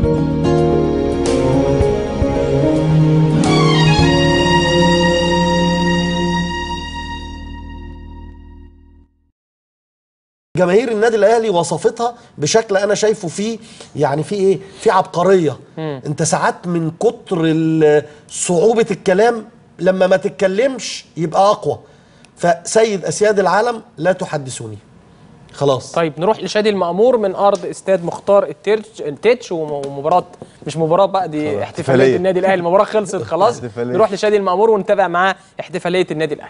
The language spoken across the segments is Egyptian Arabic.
جماهير النادي الاهلي وصفتها بشكل انا شايفه فيه يعني في ايه في عبقريه مم. انت ساعات من كتر ال- صعوبه الكلام لما ما تتكلمش يبقى اقوى فسيد اسياد العالم لا تحدثوني خلاص طيب نروح لشادي المأمور من ارض استاد مختار التتش التتش وم- ومباراه مش مباراه بقى دي احتفاليه احتفالية. النادي الاهلي المباراه خلصت خلاص احتفالية. نروح لشادي المأمور ونتابع معاه احتفاليه النادي الاهلي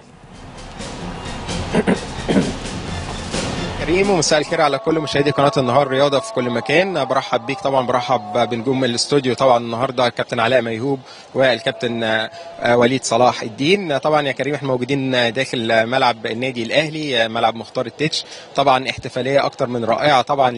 كريم ومساء الخير على كل مشاهدي قناه النهار رياضه في كل مكان برحب بيك طبعا برحب بنجوم الاستوديو طبعا النهارده الكابتن علاء ميهوب والكابتن آه، آه، وليد صلاح الدين طبعا يا كريم احنا موجودين داخل ملعب النادي الاهلي آه، ملعب مختار التتش طبعا احتفاليه اكتر من رائعه طبعا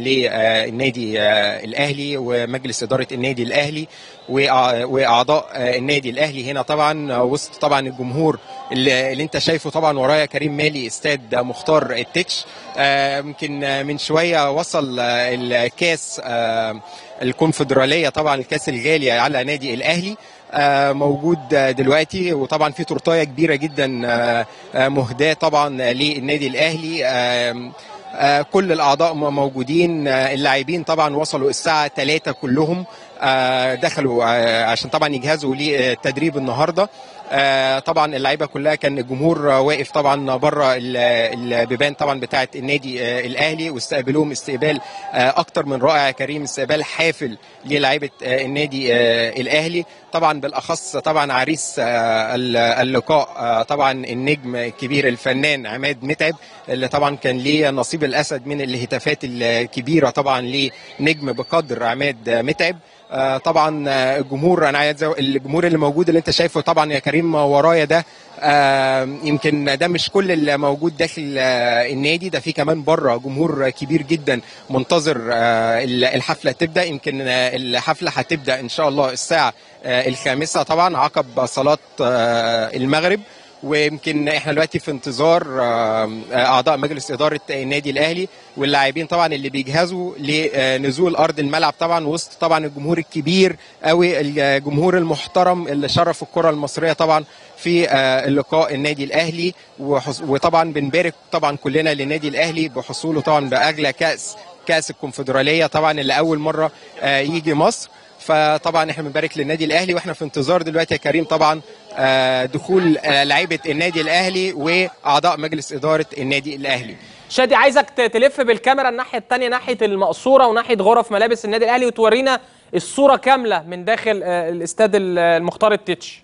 للنادي آه، الاهلي ومجلس اداره النادي الاهلي وأع- واعضاء آه، النادي الاهلي هنا طبعا آه، وسط طبعا الجمهور اللي, اللي انت شايفه طبعا ورايا كريم مالي استاد مختار التتش آه، يمكن آه، من شويه وصل آه، الكاس آه، الكونفدراليه طبعا الكاس الغالي على نادي الاهلي آه، موجود آه، دلوقتي وطبعا في تورتايه كبيره جدا آه، آه، مهداه طبعا للنادي الاهلي آم، آه، كل الاعضاء م- موجودين آه، اللاعبين طبعا وصلوا الساعه 3 كلهم آه، دخلوا آه، عشان طبعا يجهزوا للتدريب النهارده آه، طبعا اللعيبه كلها كان الجمهور آه، واقف طبعا بره ال- البيبان طبعا بتاعه النادي آه، الاهلي واستقبلوهم استقبال آه، اكتر من رائع يا كريم استقبال حافل للاعيبه آه، النادي آه، الاهلي طبعا بالاخص طبعا عريس آه، ال- اللقاء آه، طبعا النجم الكبير الفنان عماد متعب اللي طبعا كان ليه نصيب الاسد من الهتافات الكبيره طبعا لنجم بقدر عماد متعب آه، طبعا آه، الجمهور انا عايز أقول- الجمهور اللي موجود اللي انت شايفه طبعا يا كريم ورايا ده آه، يمكن ده مش كل اللي موجود داخل آه، النادي ده في كمان بره جمهور كبير جدا منتظر آه، الحفله تبدا يمكن آه، الحفله هتبدا ان شاء الله الساعه آه، الخامسه طبعا عقب صلاه آه، المغرب ويمكن احنا دلوقتي في انتظار آه، اعضاء مجلس اداره النادي الاهلي واللاعبين طبعا اللي بيجهزوا لنزول ارض الملعب طبعا وسط طبعا الجمهور الكبير قوي الجمهور المحترم اللي شرف الكره المصريه طبعا في آه، اللقاء النادي الاهلي وحص- وطبعا بنبارك طبعا كلنا للنادي الاهلي بحصوله طبعا باغلى كاس كاس الكونفدراليه طبعا اللي اول مره آه، يجي مصر فطبعا احنا بنبارك للنادي الاهلي واحنا في انتظار دلوقتي يا كريم طبعا آه، دخول آه، لعيبه النادي الاهلي واعضاء مجلس اداره النادي الاهلي شادي عايزك ت- تلف بالكاميرا الناحيه الثانيه ناحيه المقصوره وناحيه غرف ملابس النادي الاهلي وتورينا الصوره كامله من داخل آه، الاستاد ال- المختار التتش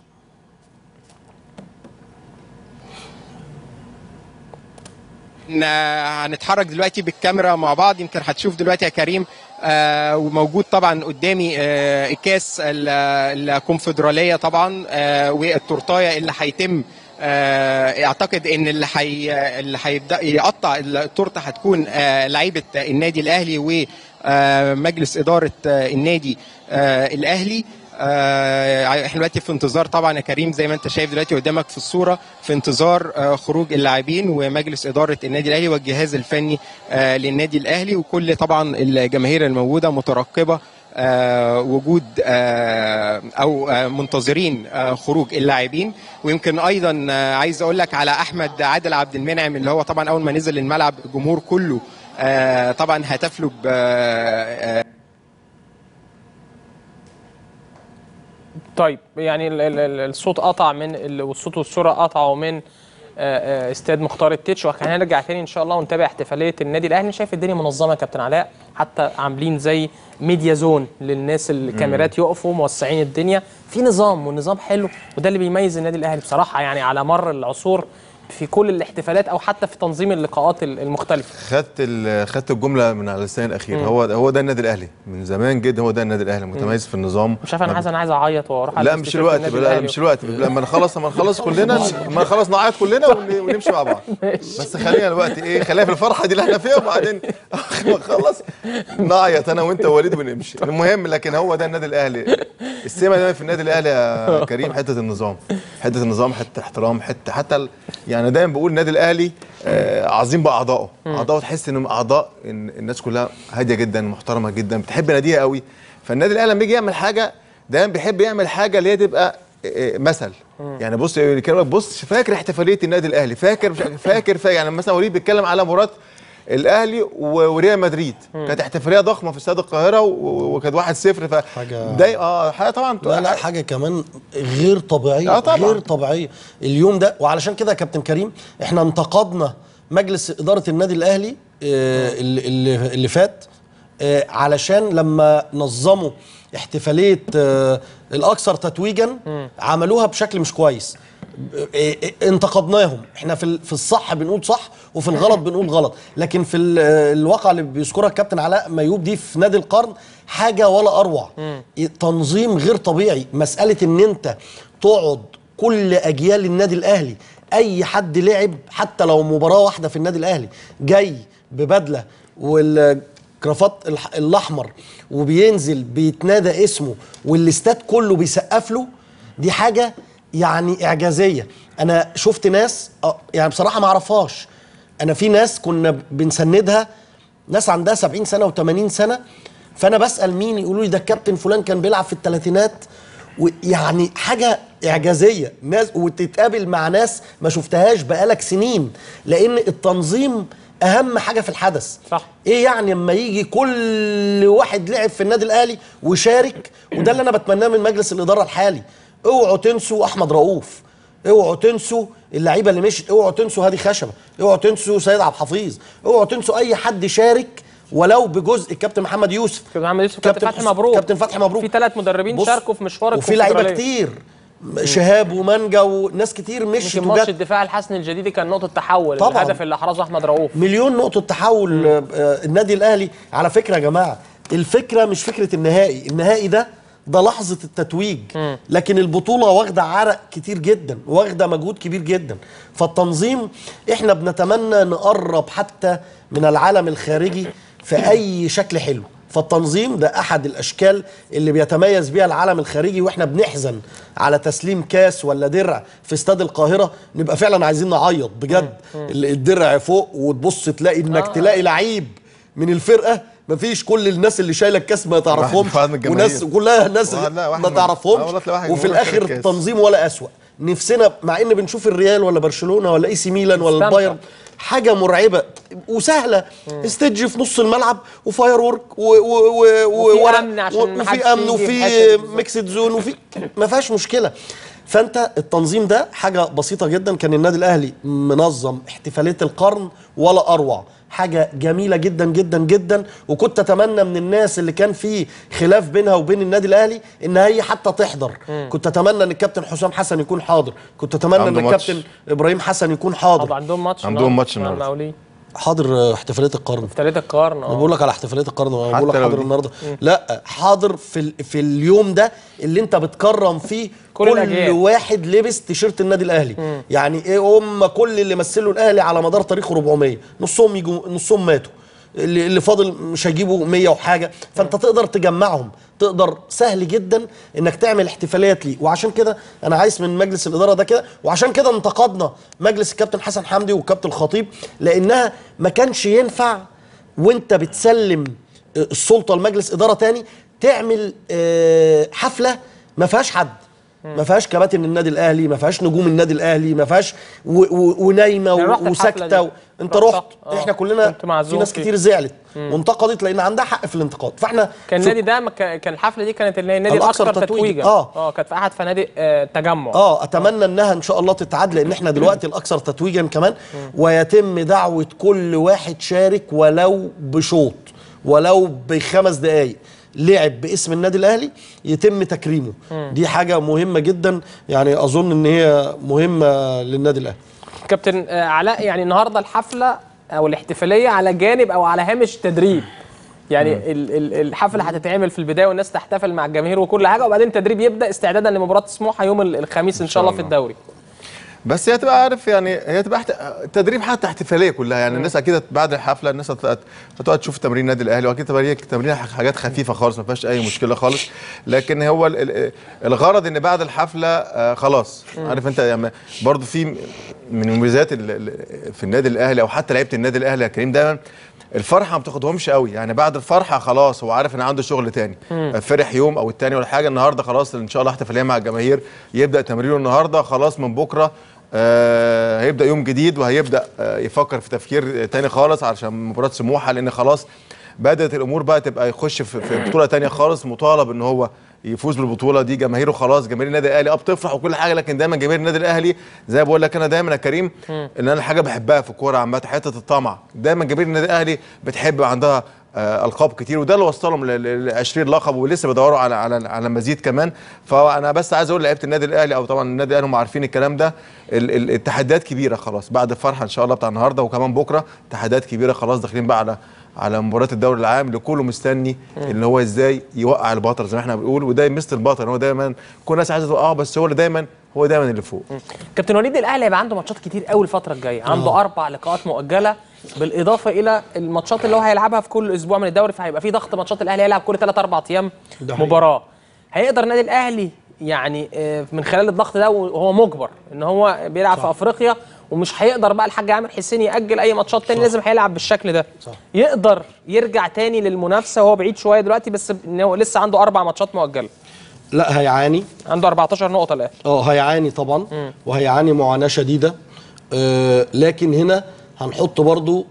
إن- هنتحرك دلوقتي بالكاميرا مع بعض يمكن هتشوف دلوقتي يا كريم آه وموجود طبعا قدامي آه الكاس ال- الكونفدراليه طبعا آه والتورتايه اللي هيتم آه اعتقد ان اللي حي اللي هيبدا يقطع التورته هتكون آه لعيبه النادي الاهلي ومجلس اداره آه النادي آه الاهلي آه، احنا دلوقتي في انتظار طبعا يا كريم زي ما انت شايف دلوقتي قدامك في الصوره في انتظار آه، خروج اللاعبين ومجلس اداره النادي الاهلي والجهاز الفني آه، للنادي الاهلي وكل طبعا الجماهير الموجوده مترقبه آه، وجود آه، او آه، منتظرين آه، خروج اللاعبين ويمكن ايضا آه، عايز اقول لك على احمد عادل عبد المنعم اللي هو طبعا اول ما نزل الملعب الجمهور كله آه، طبعا هتف له ب- آه، طيب يعني ال- ال- ال- الصوت قطع من ال- والصوت والصوره قطعوا من آه، آه، استاد مختار التتش وهنرجع تاني ان شاء الله ونتابع احتفاليه النادي الاهلي شايف الدنيا منظمه يا كابتن علاء حتى عاملين زي ميديا زون للناس الكاميرات يقفوا موسعين الدنيا في نظام والنظام حلو وده اللي بيميز النادي الاهلي بصراحه يعني على مر العصور في كل الاحتفالات او حتى في تنظيم اللقاءات ال- المختلفه خدت ال- خدت الجمله من على لسان الاخير مم. هو هو ده النادي الاهلي من زمان جدا هو ده النادي الاهلي متميز في النظام مش عارف انا ما عايز انا عايز اعيط واروح لا ألبس مش تيشيرت الوقت النادي لا الأهلي. مش الوقت لما نخلص لما نخلص كلنا لما نخلص نعيط كلنا ون- ونمشي مع بعض بس خلينا الوقت ايه خلينا في الفرحه دي اللي احنا فيها وبعدين ما نخلص نعيط انا وانت ووليد ونمشي المهم لكن هو ده النادي الاهلي السمه دايما في النادي الاهلي يا كريم حته النظام حته النظام حته احترام حته حتى ال- يعني دايما بقول النادي الاهلي آه، عظيم باعضائه مم. اعضائه تحس انهم اعضاء إن الناس كلها هاديه جدا محترمه جدا بتحب ناديها قوي فالنادي الاهلي لما يجي يعمل حاجه دايما بيحب يعمل حاجه اللي هي تبقى إيه، مثل يعني بص يكلمك بص فاكر احتفاليه النادي الاهلي فاكر مش فاكر فاكر يعني مثلا وليد بيتكلم على مباراه الاهلي و- وريال مدريد كانت احتفاليه ضخمه في استاد القاهره و- وكانت 1-0 ف حاجة- ده اه حاجه طبعا لا لا حاجه كمان غير طبيعيه آه طبعاً. غير طبيعيه اليوم ده وعلشان كده يا كابتن كريم احنا انتقدنا مجلس اداره النادي الاهلي آه، اللي, اللي, اللي فات آه، علشان لما نظموا احتفاليه آه، الاكثر تتويجا عملوها بشكل مش كويس آه، آه، انتقدناهم احنا في ال- في الصح بنقول صح وفي الغلط بنقول غلط لكن في ال- آه، الواقع اللي بيذكرها الكابتن علاء ميوب دي في نادي القرن حاجه ولا اروع تنظيم غير طبيعي مساله ان انت تقعد كل اجيال النادي الاهلي اي حد لعب حتى لو مباراه واحده في النادي الاهلي جاي ببدله والكرافات الح- الاحمر وبينزل بيتنادى اسمه والاستاد كله بيسقف له دي حاجه يعني اعجازيه انا شفت ناس آه، يعني بصراحه ما اعرفهاش انا في ناس كنا بنسندها ناس عندها 70 سنه و80 سنه فانا بسال مين يقولوا لي ده الكابتن فلان كان بيلعب في الثلاثينات ويعني حاجه اعجازيه ناس وتتقابل مع ناس ما شفتهاش بقالك سنين لان التنظيم اهم حاجه في الحدث صح. ايه يعني اما يجي كل واحد لعب في النادي الاهلي وشارك وده اللي انا بتمناه من مجلس الاداره الحالي اوعوا تنسوا احمد رؤوف اوعوا تنسوا اللعيبه اللي مشت اوعوا تنسوا هادي خشبه اوعوا تنسوا سيد عبد الحفيظ اوعوا تنسوا اي حد شارك ولو بجزء الكابتن محمد يوسف كابتن محمد يوسف كابتن فتحي حس- مبروك كابتن فتحي مبروك في ثلاث مدربين بص، شاركوا في مشوار وفي لعيبه الكونفدرالية. كتير شهاب ومانجا وناس كتير مشت يمكن ماتش وجت الدفاع الحسن الجديدي كان نقطه تحول طبعاً. الهدف اللي احرزه احمد رؤوف مليون نقطة تحول آه، آه، النادي الأهلي على فكرة يا جماعة الفكرة مش فكرة النهائي النهائي ده ده لحظة التتويج لكن البطولة واخدة عرق كتير جدا واخدة مجهود كبير جدا فالتنظيم احنا بنتمنى نقرب حتى من العالم الخارجي في أي شكل حلو فالتنظيم ده احد الاشكال اللي بيتميز بيها العالم الخارجي واحنا بنحزن على تسليم كاس ولا درع في استاد القاهره نبقى فعلا عايزين نعيط بجد ال- الدرع فوق وتبص تلاقي انك آه. تلاقي لعيب من الفرقه مفيش كل الناس اللي شايله الكاس ما تعرفهمش واحد من الجماهير. وناس كلها ناس واحد- لا، واحد ما من- آه، والله تعرفهمش تلاقي واحد وفي جمهور الاخر شايل الكاس. التنظيم ولا اسوأ نفسنا مع ان بنشوف الريال ولا برشلونه ولا اي سي ميلان ولا مستمتع. البايرن حاجه مرعبه وسهله استيدج في نص الملعب وفاير وورك و و و وفي وورق أمن عشان محدش وفي امن يجي في وفي الحتة دي. ميكسد زون وفي ما فيهاش مشكله فانت التنظيم ده حاجه بسيطه جدا كان النادي الاهلي منظم احتفاليه القرن ولا اروع حاجه جميله جدا جدا جدا وكنت اتمنى من الناس اللي كان في خلاف بينها وبين النادي الاهلي ان هي حتى تحضر كنت اتمنى ان الكابتن حسام حسن يكون حاضر كنت اتمنى ان عنده ماتش. الكابتن ابراهيم حسن يكون طب حاضر عندهم ماتش عندهم النهاردة ماتش مع النهاردة. المقاولين حاضر آه، احتفاليه القرن في ثلاثة القرن انا اه بقول لك على احتفاليه القرن انا بقول لك حتى لو حاضر دي. النهارده لا حاضر في ال... في اليوم ده اللي انت بتكرم فيه كل كل, الأجيال. واحد لبس تيشيرت النادي الاهلي يعني ايه هم كل اللي مثلوا الاهلي على مدار تاريخه 400 نصهم يجوا نصهم ماتوا اللي, اللي فاضل مش هيجيبوا 100 وحاجه فانت تقدر تجمعهم تقدر سهل جدا انك تعمل احتفاليات ليه وعشان كده انا عايز من مجلس الاداره ده كده وعشان كده انتقدنا مجلس الكابتن حسن حمدي والكابتن الخطيب لانها ما كانش ينفع وانت بتسلم السلطه لمجلس اداره تاني تعمل آه، حفله ما فيهاش حد ما فيهاش كباتن النادي الاهلي ما فيهاش نجوم النادي الاهلي ما فيهاش و- و- ونايمه أنا و- رحت الحفلة وساكته دي. و... انت رحت، رحت آه. احنا كلنا كنت معزوم في ناس فيه. كتير زعلت وانتقدت لان عندها حق في الانتقاد فاحنا كان في- النادي ده ما كان كان الحفله دي كانت اللي هي النادي الأكثر الاكثر تتويجاً. تتويجا آه. اه كانت في احد فنادق آه تجمع اه اتمنى انها ان شاء الله تتعاد لان احنا دلوقتي الاكثر تتويجا كمان ويتم دعوه كل واحد شارك ولو بشوط ولو بخمس دقائق لعب باسم النادي الاهلي يتم تكريمه دي حاجه مهمه جدا يعني اظن ان هي مهمه للنادي الاهلي كابتن آه، علاء يعني النهارده الحفله او الاحتفاليه على جانب او على هامش تدريب يعني ال- ال- الحفله هتتعمل في البدايه والناس تحتفل مع الجماهير وكل حاجه وبعدين التدريب يبدا استعدادا لمباراه سموحه يوم ال- الخميس ان شاء الله في الدوري بس هي تبقى عارف يعني هي تبقى احت... تدريب حتى احتفاليه كلها يعني الناس اكيد بعد الحفله الناس هت- هتقعد تشوف تمرين النادي الاهلي واكيد تمارين تمرين حاجات خفيفه خالص ما فيهاش اي مشكله خالص لكن هو ال... ال- الغرض ان بعد الحفله آه خلاص عارف انت يعني برضه في من مميزات ال... ال- في النادي الاهلي او حتى لعيبه النادي الاهلي يا كريم دايما الفرحه ما بتاخدهمش قوي يعني بعد الفرحه خلاص هو عارف ان عنده شغل تاني فرح يوم او التاني ولا حاجه النهارده خلاص ان شاء الله احتفاليه مع الجماهير يبدا تمرينه النهارده خلاص من بكره آه هيبدا يوم جديد وهيبدا آه يفكر في تفكير تاني خالص علشان مباراه سموحه لان خلاص بدات الامور بقى تبقى يخش في, في بطوله تانية خالص مطالب ان هو يفوز بالبطوله دي جماهيره خلاص جماهير النادي الاهلي اه بتفرح وكل حاجه لكن دايما جماهير النادي الاهلي زي ما بقول لك انا دايما يا كريم ان انا حاجه بحبها في الكوره عامه حته الطمع دايما جماهير النادي الاهلي بتحب عندها آه، القاب كتير وده اللي وصلهم ل 20 لقب ولسه بيدوروا على على على مزيد كمان فانا بس عايز اقول لعيبه النادي الاهلي او طبعا النادي الاهلي هم عارفين الكلام ده ال- ال- التحديات كبيره خلاص بعد الفرحه ان شاء الله بتاع النهارده وكمان بكره تحديات كبيره خلاص داخلين بقى على على مباراه الدوري العام اللي كله مستني ان هو ازاي يوقع البطل زي ما احنا بنقول وده مستر البطل هو دايما كل الناس عايزه توقعه بس هو اللي دايما هو دايما اللي فوق كابتن وليد الاهلي هيبقى عنده ماتشات كتير قوي الفتره الجايه عنده اربع لقاءات مؤجله بالاضافه الى الماتشات اللي هو هيلعبها في كل اسبوع من الدوري فهيبقى في ضغط ماتشات الاهلي هيلعب كل 3 4 ايام ده حقيقي. مباراه هيقدر النادي الاهلي يعني آه، من خلال الضغط ده وهو مجبر ان هو بيلعب في افريقيا ومش هيقدر بقى الحاج عامر حسين ياجل اي ماتشات تاني لازم هيلعب بالشكل ده صح. يقدر يرجع تاني للمنافسه وهو بعيد شويه دلوقتي بس ان هو لسه عنده اربع ماتشات مؤجله لا هيعاني عنده 14 نقطه الان اه هيعاني طبعا وهيعاني معاناه شديده آه لكن هنا هنحط برضو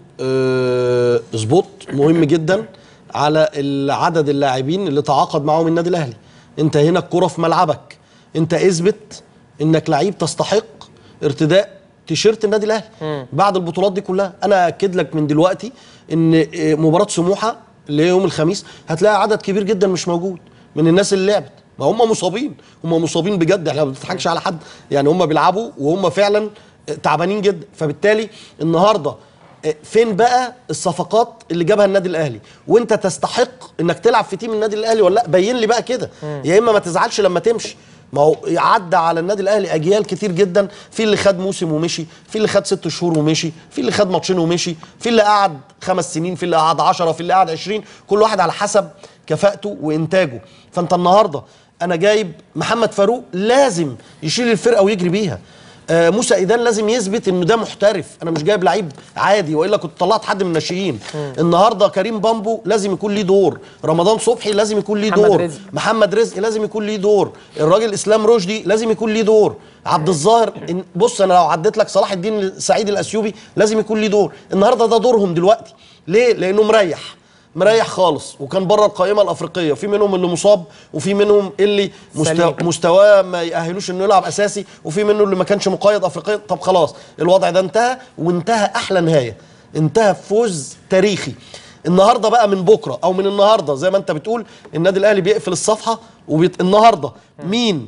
آه سبوت مهم جدا على ال- عدد اللاعبين اللي تعاقد معاهم النادي الاهلي انت هنا الكره في ملعبك انت اثبت انك لعيب تستحق ارتداء تيشيرت النادي الاهلي بعد البطولات دي كلها انا اكد لك من دلوقتي ان آه، مباراه سموحه اللي هي يوم الخميس هتلاقي عدد كبير جدا مش موجود من الناس اللي لعبت ما هم مصابين هم مصابين بجد احنا ما بنضحكش على حد يعني هم بيلعبوا وهم فعلا تعبانين جدا فبالتالي النهارده فين بقى الصفقات اللي جابها النادي الاهلي وانت تستحق انك تلعب في تيم النادي الاهلي ولا لا بين لي بقى كده يا اما ما تزعلش لما تمشي ما هو عدى على النادي الاهلي اجيال كتير جدا في اللي خد موسم ومشي في اللي خد ست شهور ومشي في اللي خد ماتشين ومشي في اللي قعد خمس سنين في اللي قعد عشرة في اللي قعد عشرين كل واحد على حسب كفاءته وانتاجه فانت النهارده انا جايب محمد فاروق لازم يشيل الفرقه ويجري بيها آه موسى ايدان لازم يثبت انه ده محترف انا مش جايب لعيب عادي والا كنت طلعت حد من الناشئين النهارده كريم بامبو لازم يكون ليه دور رمضان صبحي لازم يكون ليه محمد دور رزق. محمد رزق لازم يكون ليه دور الراجل اسلام رشدي لازم يكون ليه دور عبد الظاهر إن- بص انا لو عديت لك صلاح الدين سعيد الاثيوبي لازم يكون ليه دور النهارده ده دورهم دلوقتي ليه لانه مريح مريح خالص وكان بره القائمه الافريقيه في منهم اللي مصاب وفي منهم اللي مستوى سليم. مستواه ما يأهلوش انه يلعب اساسي وفي منه اللي ما كانش مقيد افريقيا طب خلاص الوضع ده انتهى وانتهى احلى نهايه انتهى بفوز تاريخي النهارده بقى من بكره او من النهارده زي ما انت بتقول النادي الاهلي بيقفل الصفحه وبيت... النهارده مين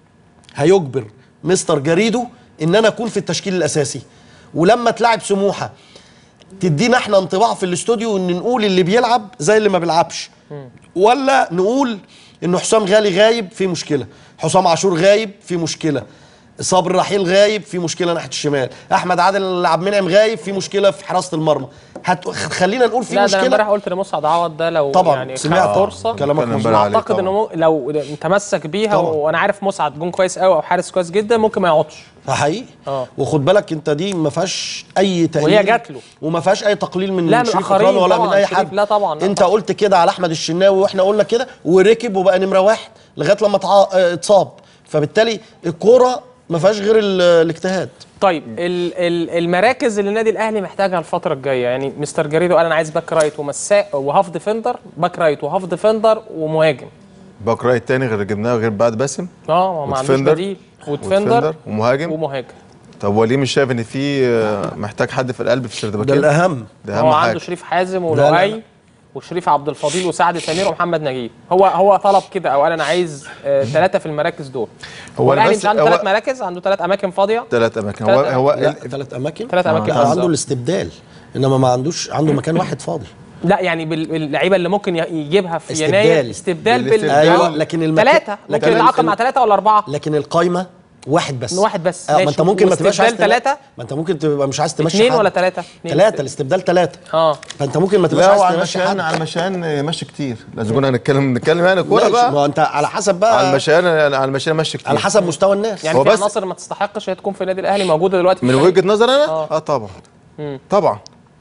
هيجبر مستر جريدو ان انا اكون في التشكيل الاساسي ولما تلعب سموحه تدينا احنا انطباع في الاستوديو ان نقول اللي بيلعب زي اللي ما بيلعبش ولا نقول انه حسام غالي غايب في مشكله حسام عاشور غايب في مشكله صابر رحيل غايب في مشكله ناحيه الشمال احمد عادل عبد المنعم غايب في مشكله في حراسه المرمى هت... خلينا نقول في لا ده انا امبارح مشكله قلت لمسعد عوض ده لو طبعا يعني سمعت خد فرصه كلامك كان مظبوط امبارح عليه اعتقد طبعاً. انه مو- لو تمسك بيها طبعاً. وانا عارف مسعد جون كويس قوي او حارس كويس جدا ممكن ما يقعدش حقيقي اه. وخد بالك انت دي ما فيهاش اي تقليل وهي جات له. وما فيهاش اي تقليل من لا، من شريف الآخرين إكرامي ولا طبعاً، من اي شريف حد لا طبعاً، لا انت طبعاً. قلت كده على احمد الشناوي واحنا قلنا كده وركب وبقى نمره واحد لغايه لما اتع- اه، اتصاب فبالتالي الكوره ما فيهاش غير ال- الاجتهاد طيب ال ال المراكز اللي النادي الاهلي محتاجها الفتره الجايه يعني مستر جريدو قال انا عايز باك رايت ومساء وهاف ديفندر باك رايت وهاف ديفندر ومهاجم باك رايت تاني غير اللي جبناه غير بعد باسم اه ما عندوش وديفندر. بديل وديفندر وديفندر ومهاجم ومهاجم طب وليه مش شايف ان في آه، محتاج حد في القلب في ده الشرطبكين الاهم ده هو اهم عنده حاجه شريف حازم لا، لا. ولؤي وشريف عبد الفضيل وسعد سمير ومحمد نجيب هو هو طلب كده او قال انا عايز ثلاثه في المراكز دول هو هو أنا الاهلي بس- مش عنده هو- ثلاث مراكز عنده ثلاث اماكن فاضيه ثلاث اماكن هو تلات هو لا ال- ثلاث اماكن ثلاث أماكن لا، فاضية. عنده الاستبدال انما ما عندوش عنده مكان واحد فاضي لا يعني بال- باللعيبه اللي ممكن ي- يجيبها في استبدال. يناير استبدال بال بالاستبدال. ايوه لكن المكان ثلاثه ممكن لكن يتعاقد ال- مع ثلاثه ولا اربعه لكن القايمه واحد بس واحد بس، اه ما ماشي. انت ممكن ما تبقاش عايز واستبدال تلا- تلاتة؟ ما انت ممكن تبقى مش عايز تمشي اثنين حد. ولا ثلاثه ثلاثه الاستبدال ثلاثه اه فانت ممكن ما تبقاش لا عايز وعلى تمشي المشان حد على المشان ماشي كتير لازم كنا هنتكلم نتكلم يعني كوره ماشي، بقى ما انت على حسب على بقى المشان على المشان ماشي كتير على حسب مستوى الناس يعني هو في بس- عناصر ما تستحقش هي تكون في النادي الاهلي موجوده دلوقتي في من الفريق. وجهه نظر انا آه. اه طبعا طبعا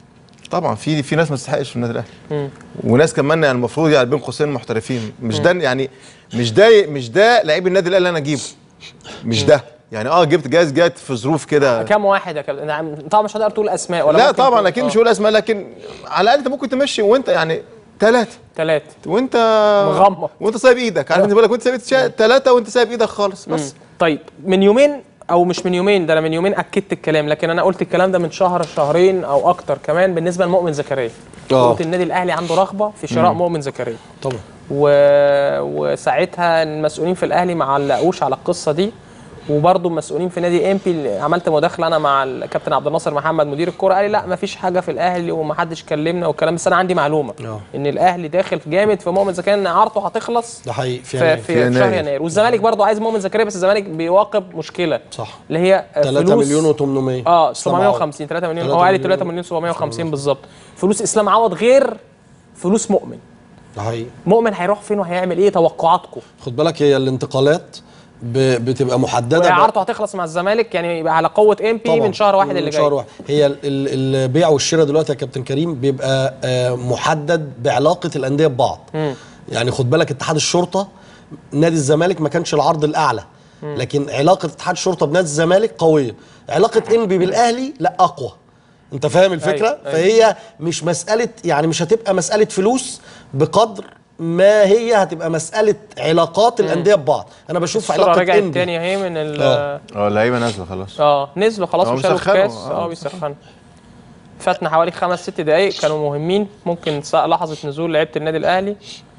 طبعا في في ناس ما تستحقش في النادي الاهلي وناس كمان يعني المفروض يعني بين قوسين محترفين مش ده يعني مش ده مش ده لعيب النادي الاهلي اللي انا اجيبه مش ده يعني اه جبت جايز جت في ظروف كده كام واحد يا كابتن نعم، طبعا مش هتقدر تقول اسماء ولا لا ممكن طبعا تقول- اكيد مش آه. هقول اسماء لكن على الاقل انت ممكن تمشي وانت يعني ثلاثه ثلاثة وانت مغمض. وانت سايب ايدك عارف انت بالك وانت سايب ثلاثه وانت سايب ايدك خالص بس طيب من يومين او مش من يومين ده انا من يومين اكدت الكلام لكن انا قلت الكلام ده من شهر شهرين او اكتر كمان بالنسبه لمؤمن زكريا آه. قلت النادي الاهلي عنده رغبه في شراء مؤمن زكريا طبعا و... وساعتها المسؤولين في الاهلي ما علقوش على القصه دي وبرضه المسؤولين في نادي امبي اللي عملت مداخله انا مع الكابتن عبد الناصر محمد مدير الكوره قال لي لا ما فيش حاجه في الاهلي ومحدش كلمنا والكلام بس انا عندي معلومه آه. ان الاهلي داخل جامد في مؤمن زكريا ان اعارته هتخلص ده حقيقي في في, يناير. في, في في شهر يناير. يناير والزمالك برضه عايز مؤمن زكريا بس الزمالك بيواقب مشكله صح اللي هي 3 فلوس مليون و800 اه 750 3 مليون هو قال لي 3 مليون 750 بالظبط فلوس اسلام عوض غير فلوس مؤمن ده حقيقي مؤمن هيروح فين وهيعمل ايه توقعاتكم خد بالك هي الانتقالات ب- بتبقى محدده ب- واعارته هتخلص مع الزمالك يعني يبقى على قوه ام بي طبعاً. من شهر واحد اللي من جاي شهر واحد هي ال- ال- البيع والشراء دلوقتي يا كابتن كريم بيبقى آه، محدد بعلاقه الانديه ببعض يعني خد بالك اتحاد الشرطه نادي الزمالك ما كانش العرض الاعلى لكن علاقه اتحاد الشرطه بنادي الزمالك قويه علاقه انبي بالاهلي لا اقوى انت فاهم الفكره أيوة، أيوة. فهي مش مساله يعني مش هتبقى مساله فلوس بقدر ما هي هتبقى مساله علاقات الانديه ببعض انا بشوف الصوره علاقه رجعت انبي تاني اهي من ال آه. اه اللعيبه نازله خلاص اه نزلوا خلاص اه وشالوا بيسخنوا، الكاس اه اه بيسخنوا فاتنا حوالي خمس ست دقايق كانوا مهمين ممكن سا- لحظه نزول لعيبه النادي الاهلي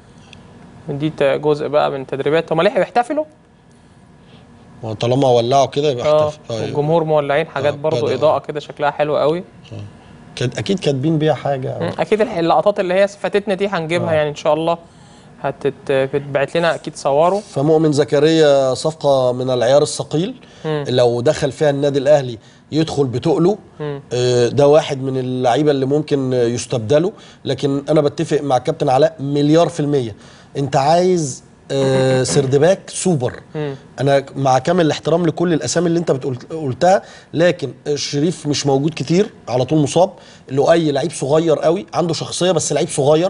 دي ت- جزء بقى من تدريبات هم لحقوا يحتفلوا طالما ولعوا كده يبقى اه احتفل آه، والجمهور مولعين حاجات اه، برضو بدأ. اضاءه كده شكلها حلو قوي كاد اكيد كاتبين بيها حاجه مم، اكيد الح- اللقطات اللي هي فاتتنا دي هنجيبها يعني ان شاء الله هتتبعت لنا اكيد صوروا فمؤمن زكريا صفقه من العيار الثقيل لو دخل فيها النادي الاهلي يدخل بتقله آه، ده واحد من اللعيبه اللي ممكن آه، يستبدلوا لكن انا بتفق مع الكابتن علاء مليار في الميه انت عايز آه، سردباك سوبر انا مع كامل الاحترام لكل الاسامي اللي انت بتقول قلتها لكن الشريف مش موجود كتير على طول مصاب لؤي لعيب صغير قوي عنده شخصيه بس لعيب صغير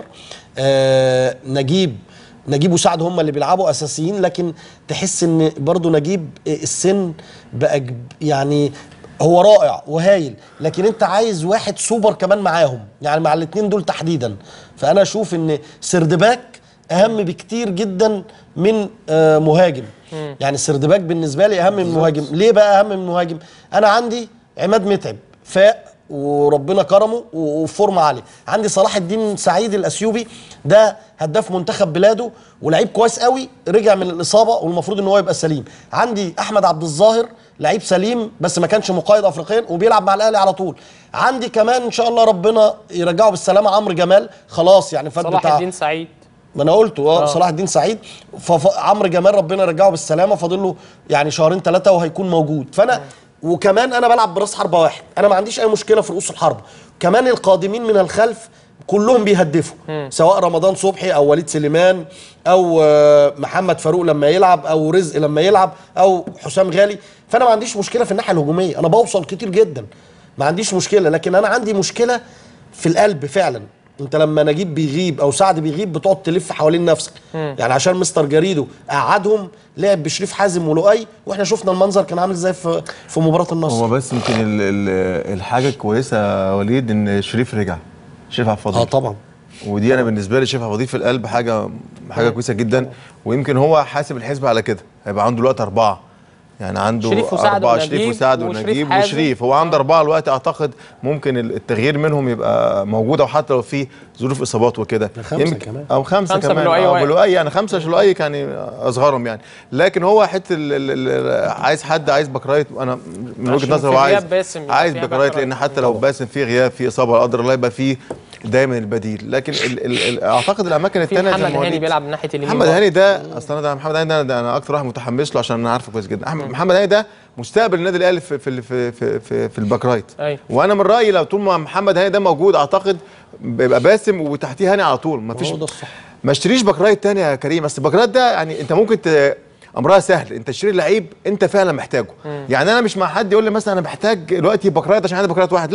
آه نجيب نجيب وسعد هم اللي بيلعبوا اساسيين لكن تحس ان برضو نجيب السن بقى جب- يعني هو رائع وهايل لكن انت عايز واحد سوبر كمان معاهم يعني مع الاثنين دول تحديدا فانا اشوف ان سردباك اهم بكتير جدا من آه مهاجم يعني سردباك بالنسبه لي اهم من مهاجم ليه بقى اهم من مهاجم انا عندي عماد متعب فاق وربنا كرمه و- وفورمه عاليه عندي صلاح الدين سعيد الاثيوبي ده هداف منتخب بلاده ولعيب كويس قوي رجع من الاصابه والمفروض ان هو يبقى سليم عندي احمد عبد الظاهر لعيب سليم بس ما كانش مقيد افريقيا وبيلعب مع الاهلي على طول عندي كمان ان شاء الله ربنا يرجعه بالسلامه عمرو جمال خلاص يعني فات صلاح بتاع الدين سعيد ما انا قلته اه آه. صلاح الدين سعيد فعمرو جمال ربنا يرجعه بالسلامه فاضل له يعني شهرين ثلاثه وهيكون موجود فانا وكمان انا بلعب براس حربه واحد انا ما عنديش اي مشكله في رؤوس الحربه كمان القادمين من الخلف كلهم بيهدفوا سواء رمضان صبحي او وليد سليمان او آه، محمد فاروق لما يلعب او رزق لما يلعب او حسام غالي فانا ما عنديش مشكله في الناحيه الهجوميه انا بوصل كتير جدا ما عنديش مشكله لكن انا عندي مشكله في القلب فعلا انت لما نجيب بيغيب او سعد بيغيب بتقعد تلف حوالين نفسك يعني عشان مستر جريدو قعدهم لعب بشريف حازم ولؤي واحنا شفنا المنظر كان عامل ازاي في في مباراه النصر هو بس يمكن ال- ال- الحاجه الكويسه يا وليد ان شريف رجع شريف عبد اه الفضيل طبعا ودي انا بالنسبه لي شايفها بضيف في القلب حاجه حاجه كويسه جدا ويمكن هو حاسب الحسبه على كده هيبقى عنده دلوقتي اربعه يعني عنده شريف وسعد أربعة ونجيب شريف وسعد وشريف ونجيب حازم. وشريف هو عنده أربعة الوقت أعتقد ممكن التغيير منهم يبقى موجود أو حتى لو في ظروف إصابات وكده خمسة كمان. أو خمسة, خمسة كمان بلؤي أو واحد. بلؤي يعني خمسة عشان لؤي كان أصغرهم يعني لكن هو حتة ال- ال- ال- عايز حد عايز باك رايت أنا من عشان وجهة نظري في هو عايز غياب باسم يبقى عايز فيها باك باك رايت رايت. لأن حتى لو باسم فيه غياب فيه إصابة لا قدر الله يبقى فيه دايما البديل لكن ال ال ال اعتقد الاماكن في الثانيه محمد هاني بيلعب من ناحيه اليمين محمد برضه. هاني ده اصلا ده محمد هاني ده, ده انا اكتر واحد متحمس له عشان انا عارفه كويس جدا أحمد محمد هاني ده مستقبل النادي الاهلي في في في في, في, في الباك رايت أيوة. وانا من رايي لو طول ما محمد هاني ده موجود اعتقد بيبقى باسم وتحتيه هاني على طول ما فيش هو ده الصح ما اشتريش باك رايت تاني يا كريم بس الباك رايت ده يعني انت ممكن ت... امرها سهل انت تشتري لعيب انت فعلا محتاجه يعني انا مش مع حد يقول لي مثلا انا محتاج دلوقتي باك رايت عشان عندي باك رايت واحد لا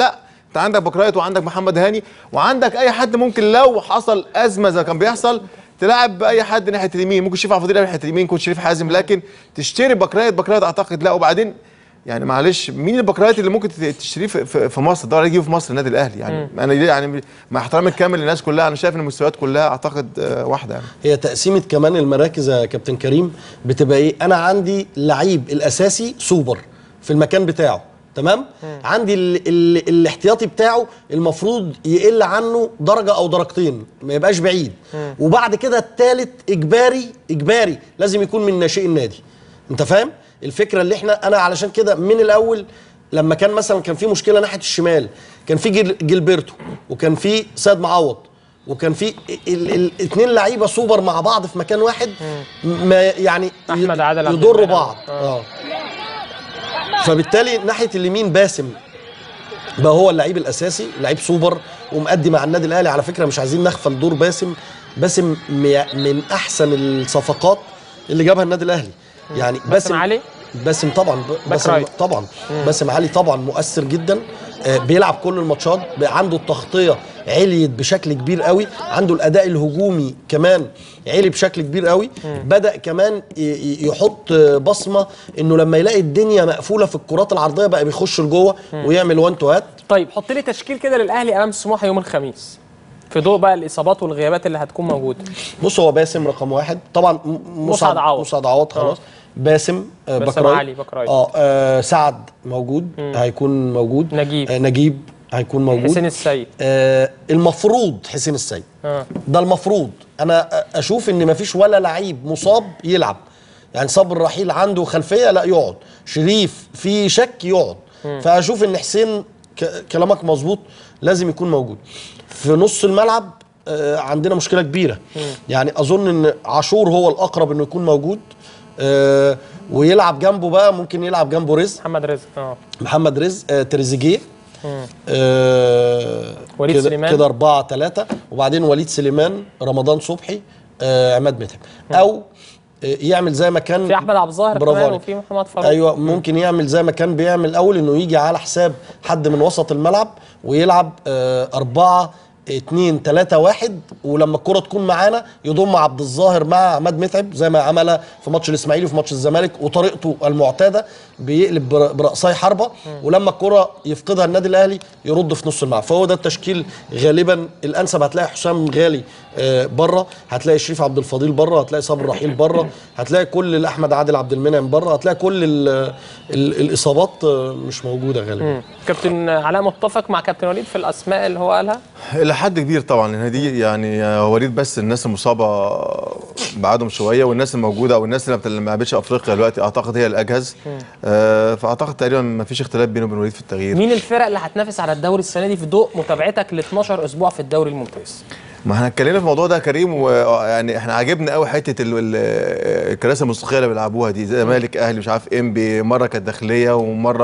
انت عندك بكرايت وعندك محمد هاني وعندك اي حد ممكن لو حصل ازمه زي كان بيحصل تلعب اي حد ناحيه اليمين ممكن شريف عبد الفضيل ناحيه اليمين ممكن شريف حازم لكن تشتري بكرايت بكرايت اعتقد لا وبعدين يعني معلش مين البكرايات اللي ممكن تشتريه في- في في مصر ده يجيبه في مصر النادي الاهلي يعني انا ليه- يعني مع احترامي الكامل للناس كلها انا شايف ان المستويات كلها اعتقد آه، واحده يعني هي تقسيمه كمان المراكز يا كابتن كريم بتبقى ايه انا عندي لعيب الاساسي سوبر في المكان بتاعه تمام عندي ال ال الاحتياطي بتاعه المفروض يقل عنه درجه او درجتين ما يبقاش بعيد وبعد كده الثالث اجباري اجباري لازم يكون من ناشئي النادي انت فاهم الفكره اللي احنا انا علشان كده من الاول لما كان مثلا كان في مشكله ناحيه الشمال كان في جيل- جilberto وكان في سيد معوض وكان في الاثنين لعيبه سوبر مع بعض في مكان واحد ما يعني أحمد عادل عبد يضروا المنعم. بعض اه فبالتالي ناحيه اليمين باسم بقى هو اللعيب الاساسي لعيب سوبر ومأدي مع النادي الاهلي على فكره مش عايزين نغفل دور باسم باسم م- من احسن الصفقات اللي جابها النادي الاهلي يعني باسم علي؟ باسم طبعا ب- باسم رايت. طبعا باسم علي طبعا مؤثر جدا آه، بيلعب كل الماتشات بقى عنده التغطيه عليت بشكل كبير قوي عنده الاداء الهجومي كمان علي بشكل كبير قوي بدا كمان ي- ي- يحط آه، بصمه انه لما يلاقي الدنيا مقفوله في الكرات العرضيه بقى بيخش لجوه ويعمل وان تو هات طيب حط لي تشكيل كده للاهلي امام سموحه يوم الخميس في ضوء بقى الاصابات والغيابات اللي هتكون موجوده بص هو باسم رقم واحد طبعا م- م- مسعد عوض. مسعد عوض خلاص باسم آه، باسم بكراي علي بكراي. اه آه، سعد موجود هيكون موجود نجيب. آه نجيب هيكون موجود حسين السيد آه المفروض حسين السيد اه ده المفروض انا أ- اشوف ان مفيش ولا لعيب مصاب يلعب يعني صبر الرحيل عنده خلفيه لا يقعد شريف في شك يقعد فاشوف ان حسين ك- كلامك مظبوط لازم يكون موجود في نص الملعب آه، عندنا مشكله كبيره يعني اظن ان عاشور هو الاقرب انه يكون موجود آه، ويلعب جنبه بقى ممكن يلعب جنبه رزق محمد رزق اه محمد رزق آه، تريزيجيه آه وليد كده سليمان. كده أربعة ثلاثة وبعدين وليد سليمان رمضان صبحي آه عماد متعب أو آه يعمل زي ما كان في احمد عبد الظاهر برافو كمان عليك. وفي محمد فاروق ايوه ممكن يعمل زي ما كان بيعمل الاول انه يجي على حساب حد من وسط الملعب ويلعب آه أربعة اتنين تلاتة واحد ولما الكرة تكون معانا يضم عبد الظاهر مع عماد متعب زي ما عملها في ماتش الاسماعيلي وفي ماتش الزمالك وطريقته المعتادة بيقلب بر- برأساي حربة ولما الكرة يفقدها النادي الاهلي يرد في نص الملعب فهو ده التشكيل غالبا الانسب هتلاقي حسام غالي آه، بره هتلاقي شريف عبد الفضيل بره هتلاقي صبري رحيل بره هتلاقي كل الاحمد عادل عبد المنعم بره هتلاقي كل ال ال الاصابات آه، مش موجوده غالبا مم. كابتن علاء متفق مع كابتن وليد في الاسماء اللي هو قالها الى حد كبير طبعا لان دي يعني هو وليد بس الناس المصابه بعدهم شويه والناس الموجوده او الناس اللي ما لعبتش افريقيا دلوقتي اعتقد هي الاجهز آه فاعتقد تقريبا ما فيش اختلاف بينه وبين وليد في التغيير مين الفرق اللي هتنافس على الدوري السنه دي في ضوء متابعتك ل 12 اسبوع في الدوري الممتاز ما احنا اتكلمنا في الموضوع ده يا كريم ويعني احنا عاجبنا قوي حته ال- ال- الكراسي الموسيقيه اللي بيلعبوها دي زي مالك اهلي مش عارف انبي مره كانت داخليه ومره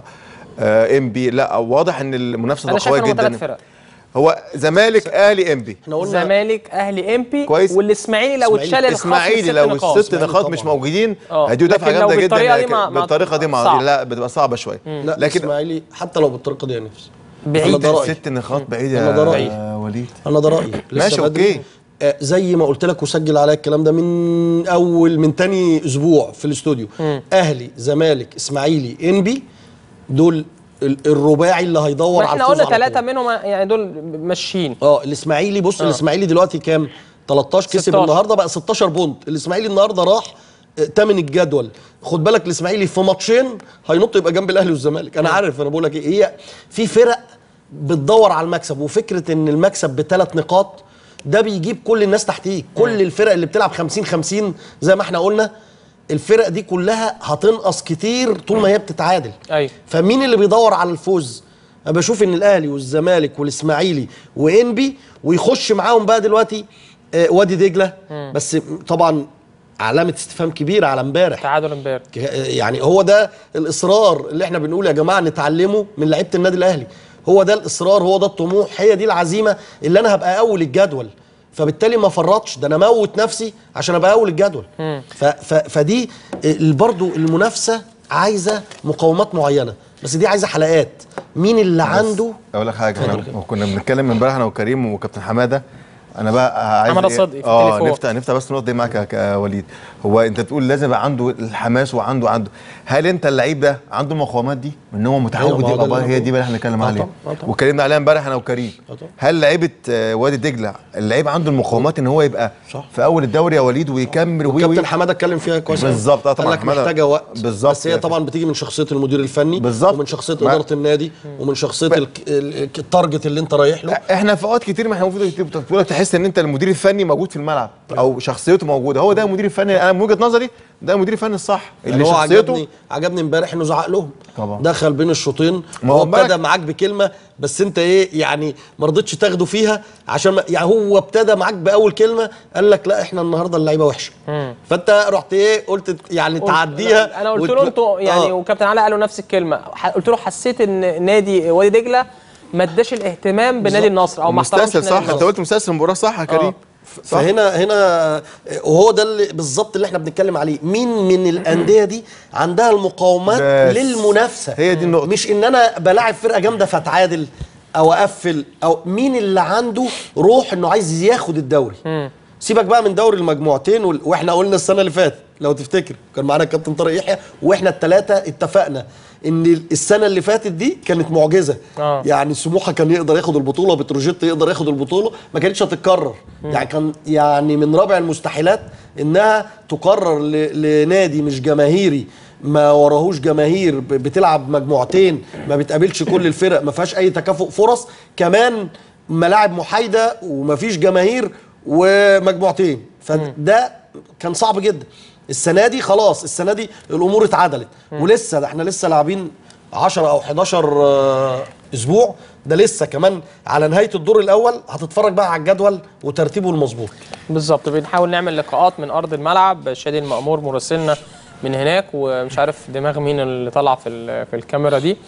آه انبي لا واضح ان المنافسه انا ده شايف قويه ان هم ثلاث جدا فرق هو زمالك اهلي انبي احنا قلنا زمالك اهلي امبي كويس. والاسماعيلي لو إسماعيلي. اتشال الخصم اسماعيلي ست لو نقاط. الست إسماعيلي نقاط مش طبعاً. موجودين اه. هيدوا دفعه لكن لو جامده جدا بالطريقة دي لكن ما- ما- بالطريقه دي صعب. ما لا بتبقى صعبه شويه لا لكن الاسماعيلي حتى لو بالطريقه دي يا نفسي بعيد أنا ده رأيي. ست نقاط بعيد أنا ده يا رأيي. وليد انا ده رايي لسه ماشي، بدري. أوكي. آه، زي ما قلت لك وسجل عليا الكلام ده من اول من تاني اسبوع في الاستوديو اهلي زمالك اسماعيلي انبي دول ال- الرباعي اللي هيدور ما على احنا الفوز قلنا على ثلاثه طول. منهم يعني دول ماشيين اه الاسماعيلي بص الاسماعيلي دلوقتي كام 13 كسب 16. النهارده بقى 16 بونت الاسماعيلي النهارده راح آه، تامن الجدول خد بالك الاسماعيلي في ماتشين هينط يبقى جنب الاهلي والزمالك انا عارف انا بقول لك ايه هي في فرق بتدور على المكسب وفكره ان المكسب بثلاث نقاط ده بيجيب كل الناس تحتيك كل الفرق اللي بتلعب 50 50 زي ما احنا قلنا الفرق دي كلها هتنقص كتير طول ما هي بتتعادل ايوه فمين اللي بيدور على الفوز انا بشوف ان الاهلي والزمالك والاسماعيلي وانبي ويخش معاهم بقى دلوقتي آه، وادي دجله بس طبعا علامه استفهام كبيره على امبارح تعادل امبارح ك- يعني هو ده الاصرار اللي احنا بنقول يا جماعه نتعلمه من لعيبه النادي الاهلي هو ده الاصرار هو ده الطموح هي دي العزيمه اللي انا هبقى اول الجدول فبالتالي ما فرطش ده انا موت نفسي عشان ابقى اول الجدول ف ف فدي برضه المنافسه عايزه مقاومات معينه بس دي عايزه حلقات مين اللي بس عنده اقول لك حاجه احنا كنا بنتكلم امبارح انا وكريم وكابتن حماده انا بقى عايز حمادة إيه؟ صدقي في اه التليفون. نفتح نفتح بس النقطه دي معاك يا- يا وليد هو انت بتقول لازم يبقى عنده الحماس وعنده عنده هل انت اللعيب ده عنده المقومات دي ان هو أيوة، متعود ما هو يبقى ده بقى اللي هي أنا دي بقى اللي احنا بنتكلم آه عليها طبعاً، آه طبعاً. واتكلمنا عليها امبارح انا وكريم آه طبعاً. هل لعيبه آه، وادي دجله اللعيب عنده المقومات ان هو يبقى صح. في اول الدوري يا وليد ويكمل وي- وي- كابتن حماده اتكلم فيها كويس أوي. بالظبط، آه طبعاً. قال لك حمادة- محتاجه وقت بالظبط بس هي يعني. طبعا بتيجي من شخصيه المدير الفني بالظبط. ومن شخصيه ما- اداره النادي ومن شخصيه ال- ال- التارجت اللي انت رايح له احنا في اوقات كتير ما احنا المفروض تقول لك تحس ان انت المدير الفني موجود في الملعب او شخصيته موجوده هو ده المدير الفني انا من وجهه نظري ده المدير الفني الصح اللي هو شخصيته عجبني عجبني امبارح انه زعق لهم طبعا. دخل بين الشوطين ما هو هو ابتدى امبارح- معاك بكلمه بس انت ايه يعني ما رضيتش تاخده فيها عشان ما يعني هو ابتدى معاك باول كلمه قال لك لا احنا النهارده اللعيبه وحشه فانت رحت ايه قلت يعني تعديها انا قلت وت- له انتوا يعني آه. وكابتن علاء قالوا نفس الكلمه ح- قلت له حسيت ان نادي وادي دجله ما اداش الاهتمام بنادي النصر او ما احترمش مستسهل نادي صح النصر. انت قلت مستسهل المباراه صح يا كريم صح. فهنا هنا وهو ده اللي بالظبط اللي احنا بنتكلم عليه مين من الانديه دي عندها المقاومات بس. للمنافسه هي دي النقطة. مش ان انا بلاعب فرقه جامده فاتعادل او اقفل او مين اللي عنده روح انه عايز ياخد الدوري سيبك بقى من دوري المجموعتين وال- واحنا قلنا السنه اللي فاتت لو تفتكر كان معانا الكابتن طارق يحيى واحنا الثلاثه اتفقنا ان السنه اللي فاتت دي كانت معجزه آه. يعني سموحه كان يقدر ياخد البطوله بتروجيت يقدر ياخد البطوله ما كانتش هتتكرر يعني كان يعني من رابع المستحيلات انها تقرر ل- لنادي مش جماهيري ما وراهوش جماهير ب- بتلعب مجموعتين ما بتقابلش كل الفرق ما فيهاش اي تكافؤ فرص كمان ملاعب محايده ومفيش جماهير ومجموعتين فده كان صعب جدا السنه دي خلاص السنه دي الامور اتعدلت ولسه ده احنا لسه لاعبين 10 او 11 آه، اسبوع ده لسه كمان على نهايه الدور الاول هتتفرج بقى على الجدول وترتيبه المظبوط بالظبط بنحاول نعمل لقاءات من ارض الملعب شادي المأمور مراسلنا من هناك ومش عارف دماغ مين اللي طلع في ال- في الكاميرا دي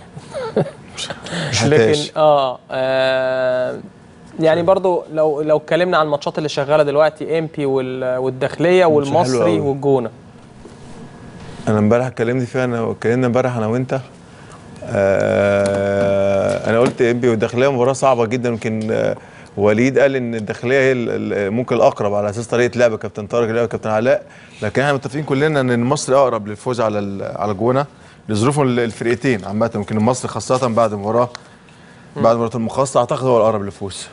لكن هتاش. آه, اه يعني برضو لو لو اتكلمنا عن الماتشات اللي شغاله دلوقتي ام بي والداخليه حلو والمصري أوي. والجونه انا امبارح اتكلمت فيها انا اتكلمنا امبارح انا وانت آه انا قلت ام بي والداخليه مباراه صعبه جدا يمكن آه وليد قال ان الداخليه هي ال- ال- ممكن الاقرب على اساس طريقه لعب كابتن طارق لعب كابتن علاء لكن احنا متفقين كلنا ان المصري اقرب للفوز على ال- على الجونه لظروف ال- الفرقتين عامه يمكن المصري خاصه بعد المباراه بعد مباراه المخصصه اعتقد هو الاقرب للفوز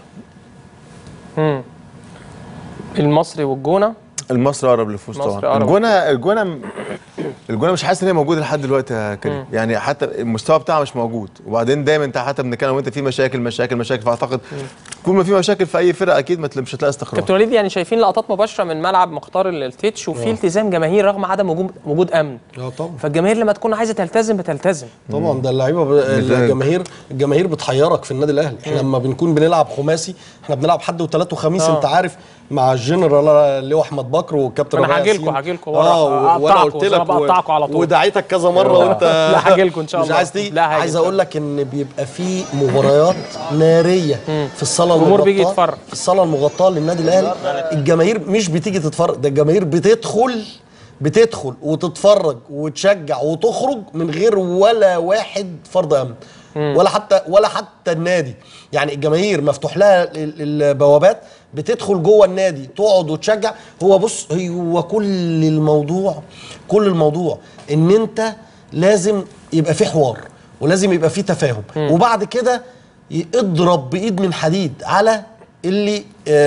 المصري والجونه المصري اقرب للفوز المصري طبعا أقرب. الجونه الجونه الجونه مش حاسس ان هي موجوده لحد دلوقتي يا كريم يعني حتى المستوى بتاعها مش موجود وبعدين دايما انت حتى بنتكلم وانت في مشاكل مشاكل مشاكل فاعتقد كل ما في مشاكل في اي فرقه اكيد ما تل- مش هتلاقي استقرار كابتن وليد يعني شايفين لقطات مباشره من ملعب مختار التتش وفي التزام جماهير رغم عدم وجود وجود امن اه طبعا فالجماهير لما تكون عايزه تلتزم بتلتزم طبعا ده اللعيبه ب... الجماهير الجماهير بتحيرك في النادي الاهلي احنا لما بنكون بنلعب خماسي احنا بنلعب حد وثلاث وخميس آه. انت عارف مع الجنرال اللي هو احمد بكر والكابتن أنا ربيع هاجيلكوا- ياسين. هاجيلكوا ورا. اه و- وانا أقطعكوا قلت زي ما لك و- بقطعكوا على طول. ودعيتك كذا مره وانت لا، هاجيلكوا إن شاء مش الله. عايز تيجي لا، هاجي عايز إن شاء اقول لك ان بيبقى في مباريات ناريه في الصاله الجمهور المغطاه بيجي يتفرج. في الصاله المغطاه للنادي الاهلي الجماهير مش بتيجي تتفرج ده الجماهير بتدخل بتدخل وتتفرج وتشجع وتخرج من غير ولا واحد فرض امن ولا حتى ولا حتى النادي يعني الجماهير مفتوح لها ال- البوابات بتدخل جوه النادي تقعد وتشجع هو بص هو كل الموضوع كل الموضوع ان انت لازم يبقى في حوار ولازم يبقى في تفاهم وبعد كده ي- اضرب بايد من حديد على اللي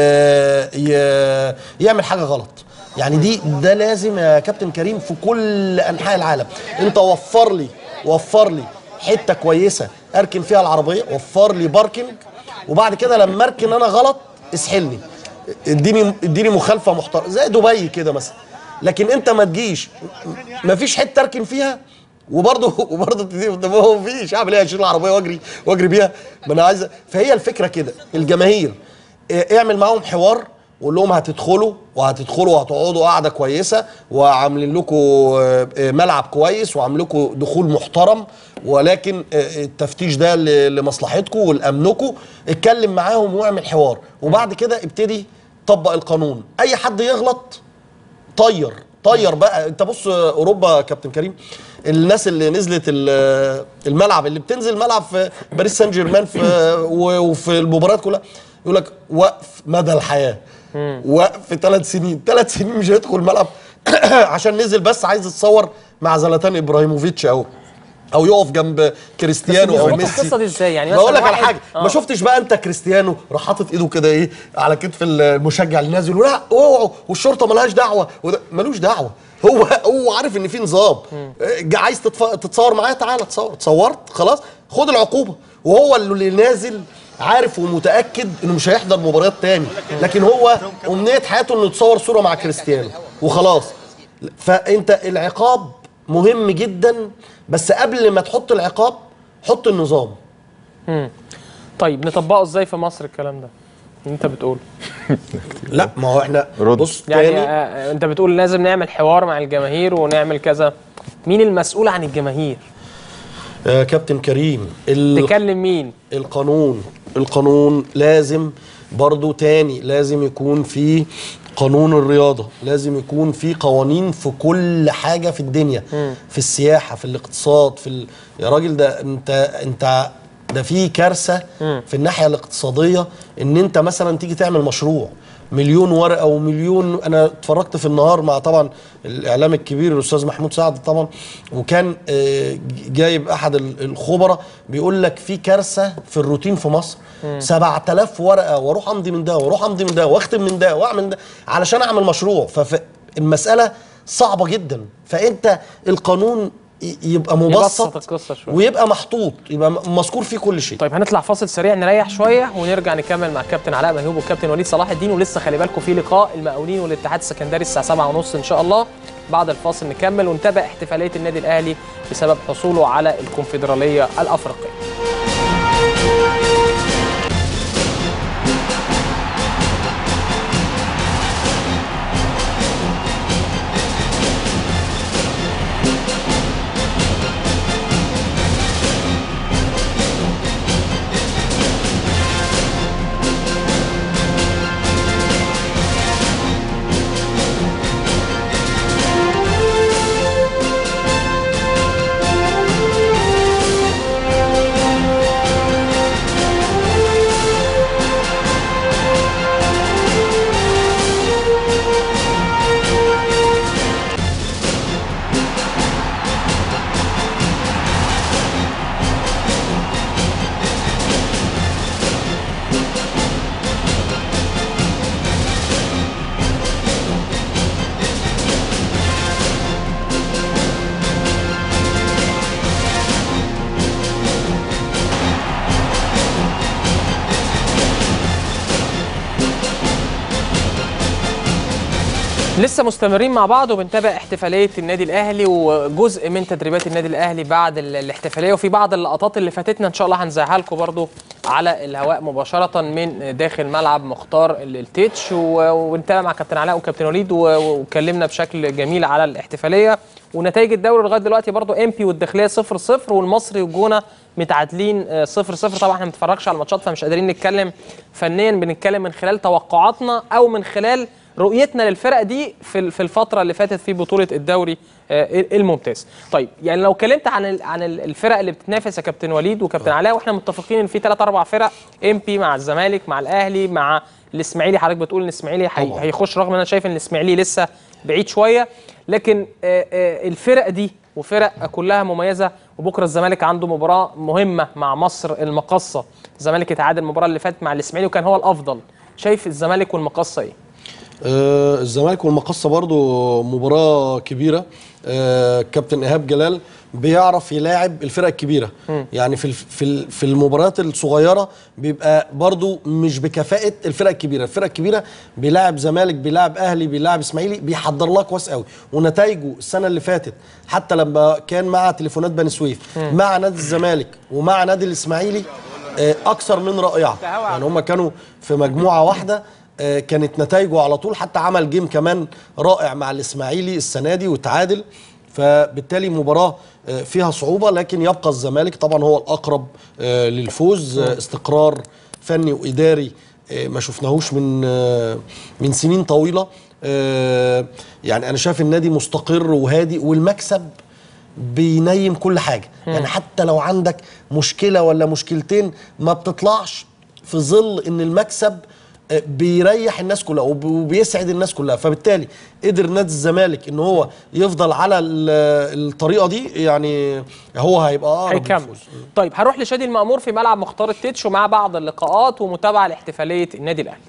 آه، ي- يعمل حاجه غلط يعني دي ده لازم يا كابتن كريم في كل انحاء العالم انت وفر لي وفر لي حته كويسه اركن فيها العربيه وفر لي باركنج وبعد كده لما اركن انا غلط اسحلني اديني اديني مخالفه محترمه زي دبي كده مثلا لكن انت ما تجيش مفيش حته اركن فيها وبرضه وبرضه تدي- طب هو مفيش اعمل ايه اشيل العربيه واجري واجري بيها ما انا عايز فهي الفكره كده الجماهير اه، اعمل معاهم حوار وقول لهم هتدخلوا وهتدخلوا وهتقعدوا قاعده كويسه وعاملين لكم اه، اه، ملعب كويس وعاملين لكم دخول محترم ولكن اه، التفتيش ده ل- لمصلحتكم ولامنكم اتكلم معاهم واعمل حوار وبعد كده ابتدي طبق القانون اي حد يغلط طير طير بقى انت بص اوروبا يا كابتن كريم الناس اللي نزلت ال- الملعب اللي بتنزل ملعب في باريس سان جيرمان في و- وفي المباريات كلها يقول لك وقف مدى الحياه وقف ثلاث سنين ثلاث سنين مش هيدخل الملعب عشان نزل بس عايز يتصور مع زلاتان ابراهيموفيتش او او يقف جنب كريستيانو او بيظبطوا ميسي القصة دي إزاي؟ يعني بقول مثلاً لك على واحد- حاجه آه. ما شفتش بقى انت كريستيانو راح حاطط ايده كده ايه على كتف المشجع اللي نازل لا اوعوا والشرطه ملهاش دعوه وده ملوش دعوه هو هو عارف ان في نظام جا- عايز تتف- تتصور معايا تعالى تصور اتصورت خلاص خد العقوبه وهو اللي نازل عارف ومتاكد انه مش هيحضر مباريات تاني لكن هو امنيه حياته انه يتصور صوره مع كريستيانو وخلاص فانت العقاب مهم جدا بس قبل ما تحط العقاب حط النظام طيب نطبقه ازاي في مصر الكلام ده اللي انت بتقول لا ما هو احنا رد. بص يعني تاني آه، انت بتقول لازم نعمل حوار مع الجماهير ونعمل كذا مين المسؤول عن الجماهير آه كابتن كريم ال- تكلم مين القانون القانون لازم برضو تاني لازم يكون في قانون الرياضة لازم يكون في قوانين في كل حاجة في الدنيا في السياحة في الاقتصاد في ال... يا راجل ده انت انت ده في كارثة في الناحية الاقتصادية ان انت مثلا تيجي تعمل مشروع مليون ورقه ومليون انا اتفرجت في النهار مع طبعا الاعلام الكبير الاستاذ محمود سعد طبعا وكان آه، جايب احد ال- الخبراء بيقول لك في كارثه في الروتين في مصر 7000 ورقه واروح امضي من ده واروح امضي من ده واختم من ده واعمل ده علشان اعمل مشروع فالمساله صعبه جدا فانت القانون ي- يبقى يبسط مبسط القصة شوية. ويبقى محطوط يبقى م- مذكور فيه كل شيء طيب هنطلع فاصل سريع نريح شويه ونرجع نكمل مع الكابتن علاء مهيوب والكابتن وليد صلاح الدين ولسه خلي بالكم في لقاء المقاولين والاتحاد السكندري الساعه 7:30 ان شاء الله بعد الفاصل نكمل ونتابع احتفاليه النادي الاهلي بسبب حصوله على الكونفدراليه الافريقيه لسه مستمرين مع بعض وبنتابع احتفاليه النادي الاهلي وجزء من تدريبات النادي الاهلي بعد ال- الاحتفاليه وفي بعض اللقطات اللي فاتتنا ان شاء الله هنذاعها لكم برضو على الهواء مباشره من داخل ملعب مختار ال- التتش و- ونتابع مع كابتن علاء وكابتن وليد و- واتكلمنا بشكل جميل على الاحتفاليه ونتائج الدوري لغايه دلوقتي برضو ام بي والداخليه 0 0 والمصري والجونه متعادلين 0 0 طبعا احنا ما بنتفرجش على الماتشات فمش قادرين نتكلم فنيا بنتكلم من خلال توقعاتنا او من خلال رؤيتنا للفرق دي في ال- في الفتره اللي فاتت في بطوله الدوري آه، الممتاز. طيب يعني لو اتكلمت عن ال- عن ال- الفرق اللي بتنافس يا كابتن وليد وكابتن علاء واحنا متفقين ان في ثلاث اربع فرق ام بي مع الزمالك مع الاهلي مع الاسماعيلي حضرتك بتقول ان الاسماعيلي هي- هيخش رغم ان انا شايف ان الاسماعيلي لسه بعيد شويه لكن آه، آه، الفرق دي وفرق كلها مميزه وبكره الزمالك عنده مباراه مهمه مع مصر المقصه الزمالك اتعادل المباراه اللي فاتت مع الاسماعيلي وكان هو الافضل شايف الزمالك والمقصه ايه آه الزمالك والمقصه برضو مباراه كبيره آه كابتن ايهاب جلال بيعرف يلاعب الفرق الكبيره يعني في الف- في ال- في المباريات الصغيره بيبقى برضو مش بكفاءه الفرق الكبيره الفرق الكبيره بيلاعب زمالك بيلاعب اهلي بيلاعب اسماعيلي بيحضر لها كويس قوي ونتائجه السنه اللي فاتت حتى لما كان مع تليفونات بني سويف مع نادي الزمالك ومع نادي الاسماعيلي آه اكثر من رائعه يعني هم كانوا في مجموعه واحده آه، كانت نتائجه على طول حتى عمل جيم كمان رائع مع الاسماعيلي السنه دي وتعادل فبالتالي مباراه آه، فيها صعوبه لكن يبقى الزمالك طبعا هو الاقرب آه، للفوز آه، استقرار فني واداري آه، ما شفناهوش من آه، من سنين طويله آه، يعني انا شايف النادي مستقر وهادي والمكسب بينيم كل حاجه يعني حتى لو عندك مشكله ولا مشكلتين ما بتطلعش في ظل ان المكسب آه، بيريح الناس كلها وب- وبيسعد الناس كلها فبالتالي قدر نادي الزمالك ان هو يفضل على ال- الطريقه دي يعني هو هيبقى اقرب هيكمل للفوز. طيب هروح لشادي المأمور في ملعب مختار التتش ومع بعض اللقاءات ومتابعه لاحتفاليه النادي الاهلي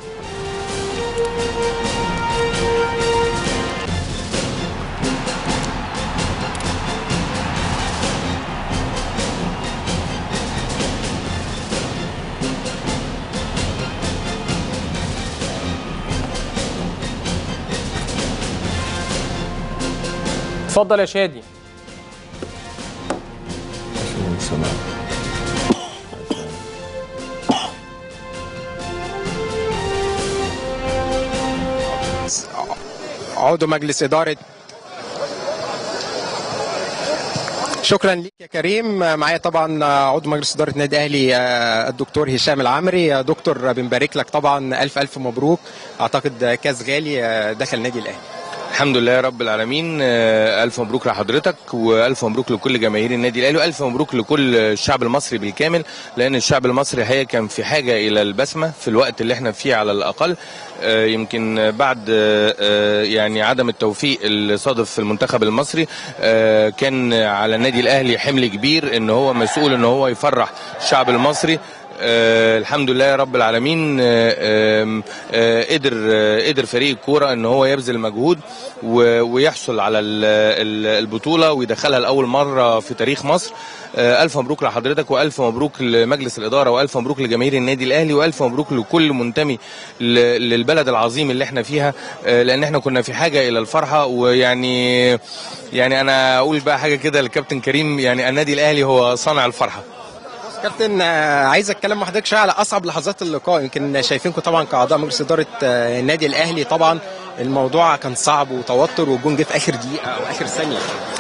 اتفضل يا شادي عضو مجلس إدارة شكرا ليك يا كريم معايا طبعا عضو مجلس اداره النادي الاهلي آه، الدكتور هشام العمري آه، دكتور بنبارك لك طبعا الف الف مبروك اعتقد كاس غالي آه، دخل النادي الاهلي الحمد لله رب العالمين آه، الف مبروك لحضرتك والف مبروك لكل جماهير النادي الاهلي والف مبروك لكل الشعب المصري بالكامل لان الشعب المصري هي كان في حاجه الى البسمه في الوقت اللي احنا فيه على الاقل آه، يمكن بعد آه، آه، يعني عدم التوفيق اللي صادف في المنتخب المصري آه، كان على النادي الاهلي حمل كبير ان هو مسؤول ان هو يفرح الشعب المصري آه الحمد لله يا رب العالمين آه آم، آه قدر آه قدر فريق الكوره ان هو يبذل مجهود و- ويحصل على ال- ال- البطوله ويدخلها لاول مره في تاريخ مصر آه الف مبروك لحضرتك والف مبروك لمجلس الاداره والف مبروك لجماهير النادي الاهلي والف مبروك لكل منتمي ل- للبلد العظيم اللي احنا فيها آه لان احنا كنا في حاجه الى الفرحه ويعني يعني انا اقول بقى حاجه كده للكابتن كريم يعني النادي الاهلي هو صانع الفرحه كابتن آه، عايز اتكلم مع حضرتك شويه على اصعب لحظات اللقاء يمكن شايفينكم طبعا كاعضاء مجلس اداره آه، النادي الاهلي طبعا الموضوع كان صعب وتوتر والجون جه في اخر دقيقه او اخر ثانيه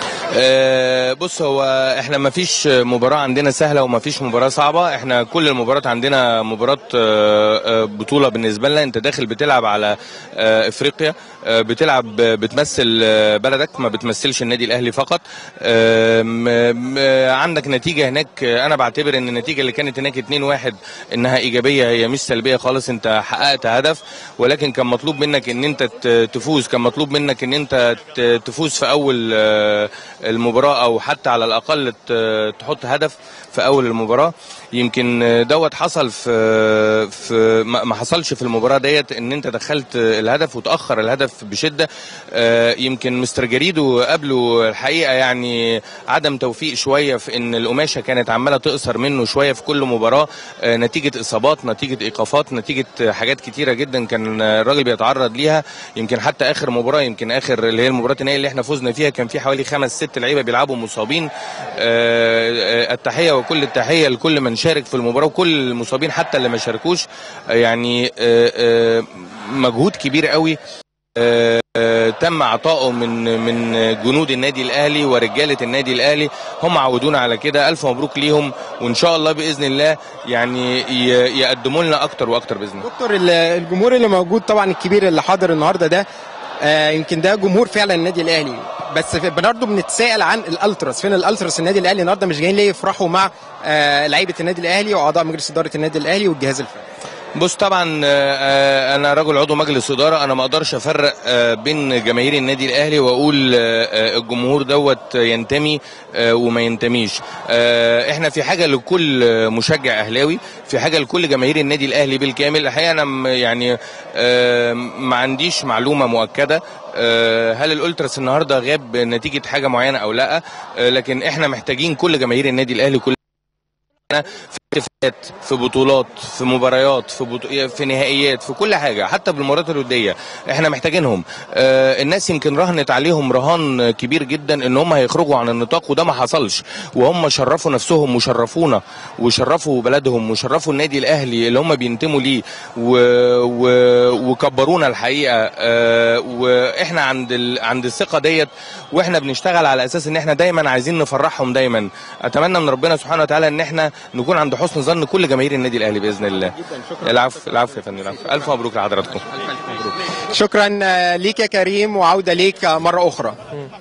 آه، بص هو احنا ما فيش مباراة عندنا سهلة وما فيش مباراة صعبة احنا كل المباريات عندنا مباراة آه، آه، بطولة بالنسبة لنا انت داخل بتلعب على آه، افريقيا آه، بتلعب آه، بتمثل آه، بلدك ما بتمثلش النادي الاهلي فقط آم، آم، آه، عندك نتيجة هناك آه، انا بعتبر ان النتيجة اللي كانت هناك 2-1 انها ايجابية هي مش سلبية خالص انت حققت هدف ولكن كان مطلوب منك ان انت ت- تفوز كان مطلوب منك ان انت ت- تفوز في اول آه، المباراة او حتى على الاقل ت- تحط هدف في اول المباراة يمكن آه، دوت حصل في في ما ما حصلش في المباراة ديت ان انت دخلت الهدف وتاخر الهدف بشدة آه، يمكن مستر جريدو قبله الحقيقة يعني عدم توفيق شوية في ان القماشة كانت عمالة تقصر منه شوية في كل مباراة آه، نتيجة اصابات نتيجة ايقافات نتيجة حاجات كتيرة جدا كان الراجل بيتعرض ليها يمكن حتى اخر مباراة يمكن اخر اللي هي المباراة النهائية اللي احنا فزنا فيها كان في حوالي خمس ست لعيبة بيلعبوا مصابين آه، آه، التحية وكل التحية لكل من شارك في المباراة وكل المصابين حتى اللي ما شاركوش آه، يعني آه، آه، مجهود كبير قوي آه، آه، تم عطائه من من جنود النادي الاهلي ورجاله النادي الاهلي هم عودونا على كده الف مبروك ليهم وان شاء الله باذن الله يعني ي- يقدموا لنا اكتر واكتر باذن الله دكتور ال- الجمهور اللي موجود طبعا الكبير اللي حاضر النهارده ده آه، يمكن ده جمهور فعلا النادي الاهلي بس في- برضه بنتساءل عن الالتراس فين الالتراس النادي الاهلي النهارده مش جايين ليه يفرحوا مع آه، لعيبه النادي الاهلي واعضاء مجلس اداره النادي الاهلي والجهاز الفني بص طبعا آه، آه، انا رجل عضو مجلس اداره انا ما اقدرش افرق آه، بين جماهير النادي الاهلي واقول آه، آه، الجمهور دوت ينتمي آه، وما ينتميش آه، احنا في حاجه لكل مشجع اهلاوي في حاجه لكل جماهير النادي الاهلي بالكامل الحقيقه انا م- يعني آه، ما عنديش معلومه مؤكده آه، هل الالتراس النهارده غاب نتيجه حاجه معينه او لا آه، لكن احنا محتاجين كل جماهير النادي الاهلي كل في احتفالات في بطولات في مباريات في بطو... في نهائيات في كل حاجه حتى بالمباريات الوديه احنا محتاجينهم آه الناس يمكن رهنت عليهم رهان كبير جدا ان هم هيخرجوا عن النطاق وده ما حصلش وهم شرفوا نفسهم وشرفونا وشرفوا بلدهم وشرفوا النادي الاهلي اللي هم بينتموا ليه و... و... وكبرونا الحقيقه آه واحنا عند ال... عند الثقه ديت واحنا بنشتغل على اساس ان احنا دايما عايزين نفرحهم دايما اتمنى من ربنا سبحانه وتعالى ان احنا نكون عند حسن ظن كل جماهير النادي الاهلي باذن الله العفو العفو يا فندم العفو الف مبروك لحضراتكم شكرا آه، ليك يا كريم وعوده ليك آه، مره اخرى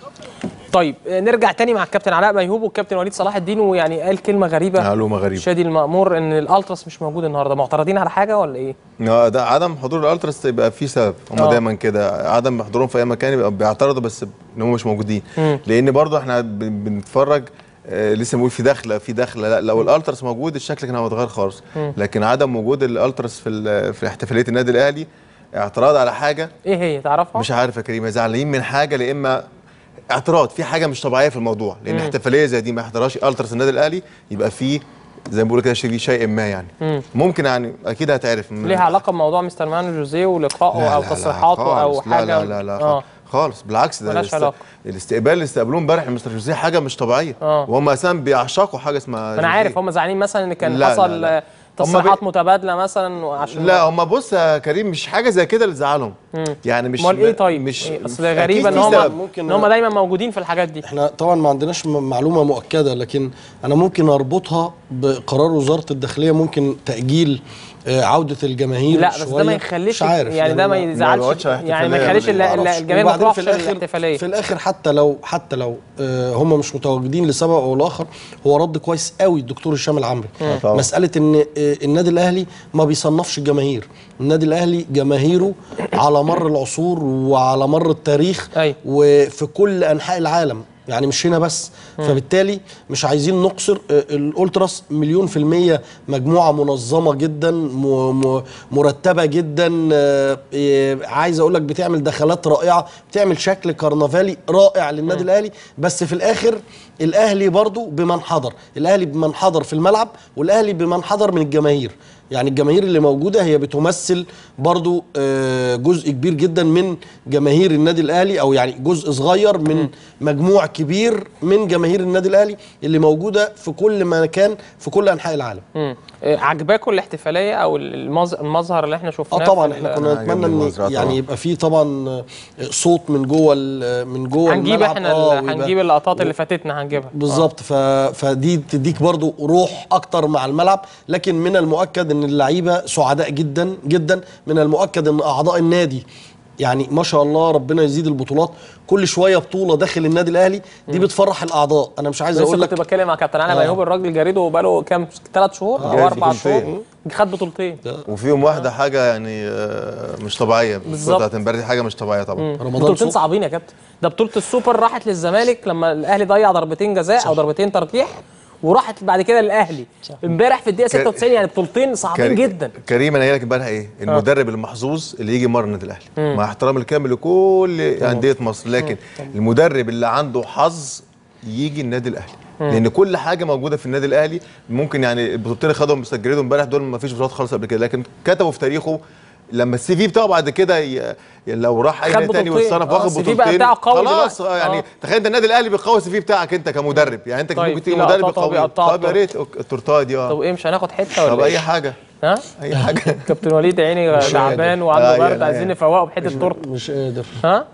طيب آه، نرجع تاني مع الكابتن علاء ميهوب والكابتن وليد صلاح الدين ويعني قال كلمه غريبه معلومة غريبة. شادي المأمور ان الالتراس مش موجود النهارده معترضين على حاجه ولا ايه؟ آه، ده عدم حضور الالتراس يبقى في سبب هم آه. دايما كده عدم حضورهم في اي مكان يبقى بيعترضوا بس ان هم مش موجودين لان برضه احنا بن- بنتفرج آه لسه بنقول في دخله في دخله لا لو الالتراس موجود الشكل كان هيتغير خالص لكن عدم وجود الالتراس في ال- في احتفاليه النادي الاهلي اعتراض على حاجه ايه هي تعرفها؟ مش عارف يا كريم زعلانين من حاجه يا اما اعتراض في حاجه مش طبيعيه في الموضوع لان احتفاليه زي دي ما يحضرهاش التراس النادي الاهلي يبقى في زي ما بيقولوا كده في شيء ما يعني ممكن يعني اكيد هتعرف من- ليها علاقه بموضوع مستر مانو جوزيه ولقائه لا او لا لا تصريحاته او خالص. حاجه لا لا لا, لا اه خالص بالعكس ده ملهاش الاست- علاقة. الاستقبال اللي استقبلوه امبارح من مستر جوزيه حاجه مش طبيعيه آه. وهم اساسا بيعشقوا حاجه اسمها ما انا جوزيه. عارف هم زعلانين مثلا ان كان لا، لا، حصل لا. آه، هم تصريحات بي- متبادله مثلا عشان لا هم بص يا كريم مش حاجه زي كده اللي زعلهم يعني مش امال ايه طيب؟ مش إيه؟ اصل أكيد غريبه ان في هم سبب. ممكن- ان هم دايما موجودين في الحاجات دي احنا طبعا ما عندناش م- معلومه مؤكده لكن انا ممكن اربطها بقرار وزاره الداخليه ممكن تاجيل آه، عوده الجماهير لا بس ده شوية. ما يخليش مش عارف يعني ده ما لأن يزعلش يقعدش على يعني ما احتفالية يخليش ولا ال- إيه؟ ال- معرفش. الجماهير ما وبعدين تروحش في الاخر الاحتفاليه في الاخر حتى لو حتى لو آه، هم مش متواجدين لسبب او لاخر هو رد كويس قوي الدكتور هشام العمري طبعا. مساله ان آه، النادي الاهلي ما بيصنفش الجماهير النادي الاهلي جماهيره على مر العصور وعلى مر التاريخ أيوة. وفي كل انحاء العالم يعني مش هنا بس فبالتالي مش عايزين نقصر آه، الالتراس مليون في المية مجموعة منظمة جدا م- م- مرتبة جدا آه، آه، عايز اقول لك بتعمل دخلات رائعة بتعمل شكل كرنفالي رائع للنادي الاهلي بس في الاخر الاهلي برضو بمن حضر الاهلي بمن حضر في الملعب والاهلي بمن حضر من الجماهير يعني الجماهير اللي موجودة هي بتمثل برضو آه، جزء كبير جدا من جماهير النادي الأهلي أو يعني جزء صغير من مجموع كبير من جماهير النادي الأهلي اللي موجودة في كل مكان في كل أنحاء العالم مم. آه، عجباكم الاحتفاليه او المظ- المظهر اللي احنا اه شفناه طبعا في احنا ال- كنا عجبني نتمنى ان المنظرة طبعاً. يعني يبقى في طبعا آه، صوت من جوه ال- من جوه هنجيب الملعب احنا آه، ال- ويبقى- هنجيب اللقطات اللي فاتتنا هنجيبها بالظبط ف... فدي تديك برضو روح اكتر مع الملعب لكن من المؤكد ان اللعيبه سعداء جدا جدا من المؤكد ان اعضاء النادي يعني ما شاء الله ربنا يزيد البطولات كل شويه بطوله داخل النادي الاهلي دي بتفرح الاعضاء انا مش عايز لسه اقول كنت لك بتكلم مع كابتن علي آه. ميهوب الراجل جريده بقاله كام ثلاث شهور او جاي اربع في شهور بطولتين. خد بطولتين وفيهم واحده حاجه يعني آه، مش طبيعيه بالظبط. بتاعت امبارح دي حاجه مش طبيعيه طبعا رمضان بطولتين صبحي صعبين يا كابتن ده بطوله السوبر راحت للزمالك لما الاهلي ضيع ضربتين جزاء او ضربتين ترجيح وراحت بعد كده للاهلي امبارح في الدقيقه 96 يعني بطولتين صعبين كريم- جدا كريم انا قايل لك امبارح ايه المدرب المحظوظ اللي يجي مره النادي الاهلي مع احترامي الكامل لكل انديه مصر لكن المدرب اللي عنده حظ يجي النادي الاهلي لان كل حاجه موجوده في النادي الاهلي ممكن يعني البطولتين اللي خدهم مسجلين امبارح دول ما فيش بطولات خالص قبل كده لكن كتبوا في تاريخه لما السي في بتاعه بعد كده ي... لو راح اي خد نادي تاني بطولتين. واتصنف آه، واخد السي في بقى بطولتين بتاعه قوي خلاص دلوقتي. آه، يعني آه. تخيل ده النادي الاهلي بيقوي السي في بتاعك انت كمدرب يعني انت طيب، ممكن في تيجي مدرب لقطات وهو قوي بيقطعوا طب يا ريت التورتايه دي طب اه ايه مش هناخد حته طب ولا اي ايه؟ حاجه ها اي حاجه كابتن وليد عيني تعبان لا، وعنده لا، برد لا. عايزين نفوقه بحته تورته مش قادر ها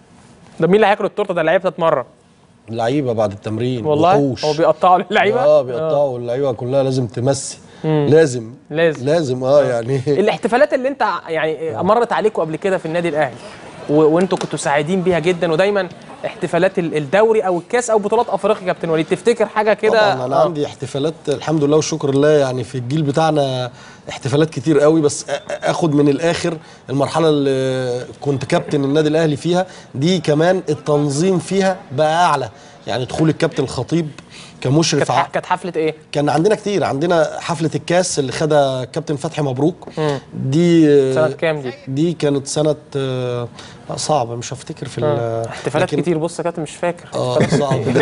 ده مين اللي هياكل التورته ده اللعيبه تتمرن لعيبه بعد التمرين والله وحوش. هو بيقطعوا للعيبه اه بيقطعوا اللعيبه كلها لازم تمسي لازم لازم. لازم اه يعني الاحتفالات اللي انت يعني مرت عليكم قبل كده في النادي الاهلي و- وانتوا كنتوا سعيدين بيها جدا ودايما احتفالات ال- الدوري او الكاس او بطولات افريقيا كابتن وليد تفتكر حاجه كده طبعا انا آه. عندي احتفالات الحمد لله والشكر لله يعني في الجيل بتاعنا احتفالات كتير قوي بس أ- اخد من الاخر المرحله اللي كنت كابتن النادي الاهلي فيها دي كمان التنظيم فيها بقى اعلى يعني دخول الكابتن الخطيب كمشرف كانت ع- ح- كانت حفله ايه؟ كان عندنا كتير عندنا حفله الكاس اللي خدها كابتن فتحي مبروك دي سنه كام دي؟ دي كانت سنه آه، لا صعبه مش هفتكر في ال- احتفالات لكن- كتير بص يا كابتن مش فاكر دي اه حقيقه صعبه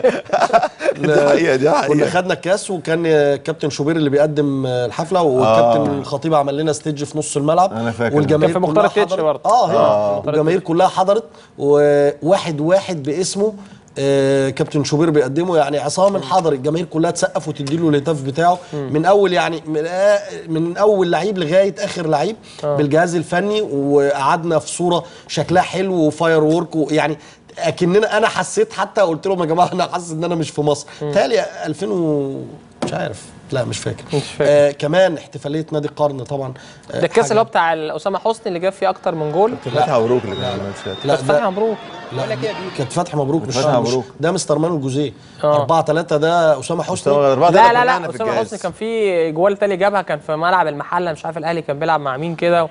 دي حقيقه دي كنا حقيقه خدنا الكاس وكان كابتن شوبير اللي بيقدم الحفله والكابتن الخطيب عمل لنا ستيج في نص الملعب أنا فاكر. والجماهير كان في مختار كلها التتش حضرت. برضه. اه هنا آه. والجماهير كلها حضرت وواحد واحد باسمه آه كابتن شوبير بيقدمه يعني عصام الحضري الجماهير كلها تسقف وتدي له الهتاف بتاعه من اول يعني من, آه من اول لعيب لغايه اخر لعيب بالجهاز الفني وقعدنا في صوره شكلها حلو وفاير وورك ويعني اكننا انا حسيت حتى قلت لهم يا جماعه انا حاسس ان انا مش في مصر تالي 2000 و... مش عارف لا مش فاكر مش فاكر. آه كمان احتفاليه نادي القرن طبعا آه ده الكاس حاجة- اللي هو بتاع اسامه حسني اللي جاب فيه اكتر من جول فتحي مبروك اللي كان الماتش فات. لا فتحي ده مبروك لا كانت فتحي مبروك مش فتحي مش- مبروك. ده مستر مانو الجوزيه آه. 4 3 ده اسامه حسني أربعة لا تلاتة لا كنا لا في اسامه الجهاز. حسني كان في جوال تاني جابها كان في ملعب المحله مش عارف الاهلي كان بيلعب مع مين كده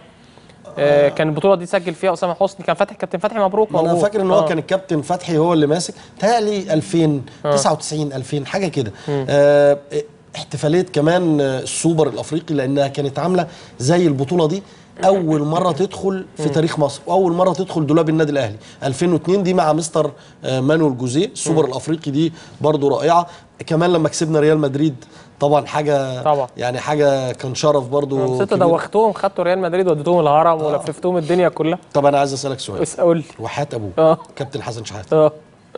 آه كان البطوله دي سجل فيها اسامه حسني كان فتحي كابتن فتحي مبروك ما انا موجود. فاكر ان هو آه. كان الكابتن فتحي هو اللي ماسك تهيألي 2000 99 2000 حاجه كده آه احتفاليه كمان آه، السوبر الافريقي لانها كانت عامله زي البطوله دي اول مره تدخل في تاريخ مصر واول مره تدخل دولاب النادي الاهلي 2002 دي مع مستر آه، مانويل جوزيه السوبر الافريقي دي برضو رائعه كمان لما كسبنا ريال مدريد طبعا حاجه طبعا. يعني حاجه كان شرف برضو بس انتوا كبير. دوختوهم خدتوا ريال مدريد وديتوهم الهرم ولففتوهم الدنيا كلها طب انا عايز اسالك سؤال بس قول لي وحياه ابوه آه. كابتن حسن شحاته اه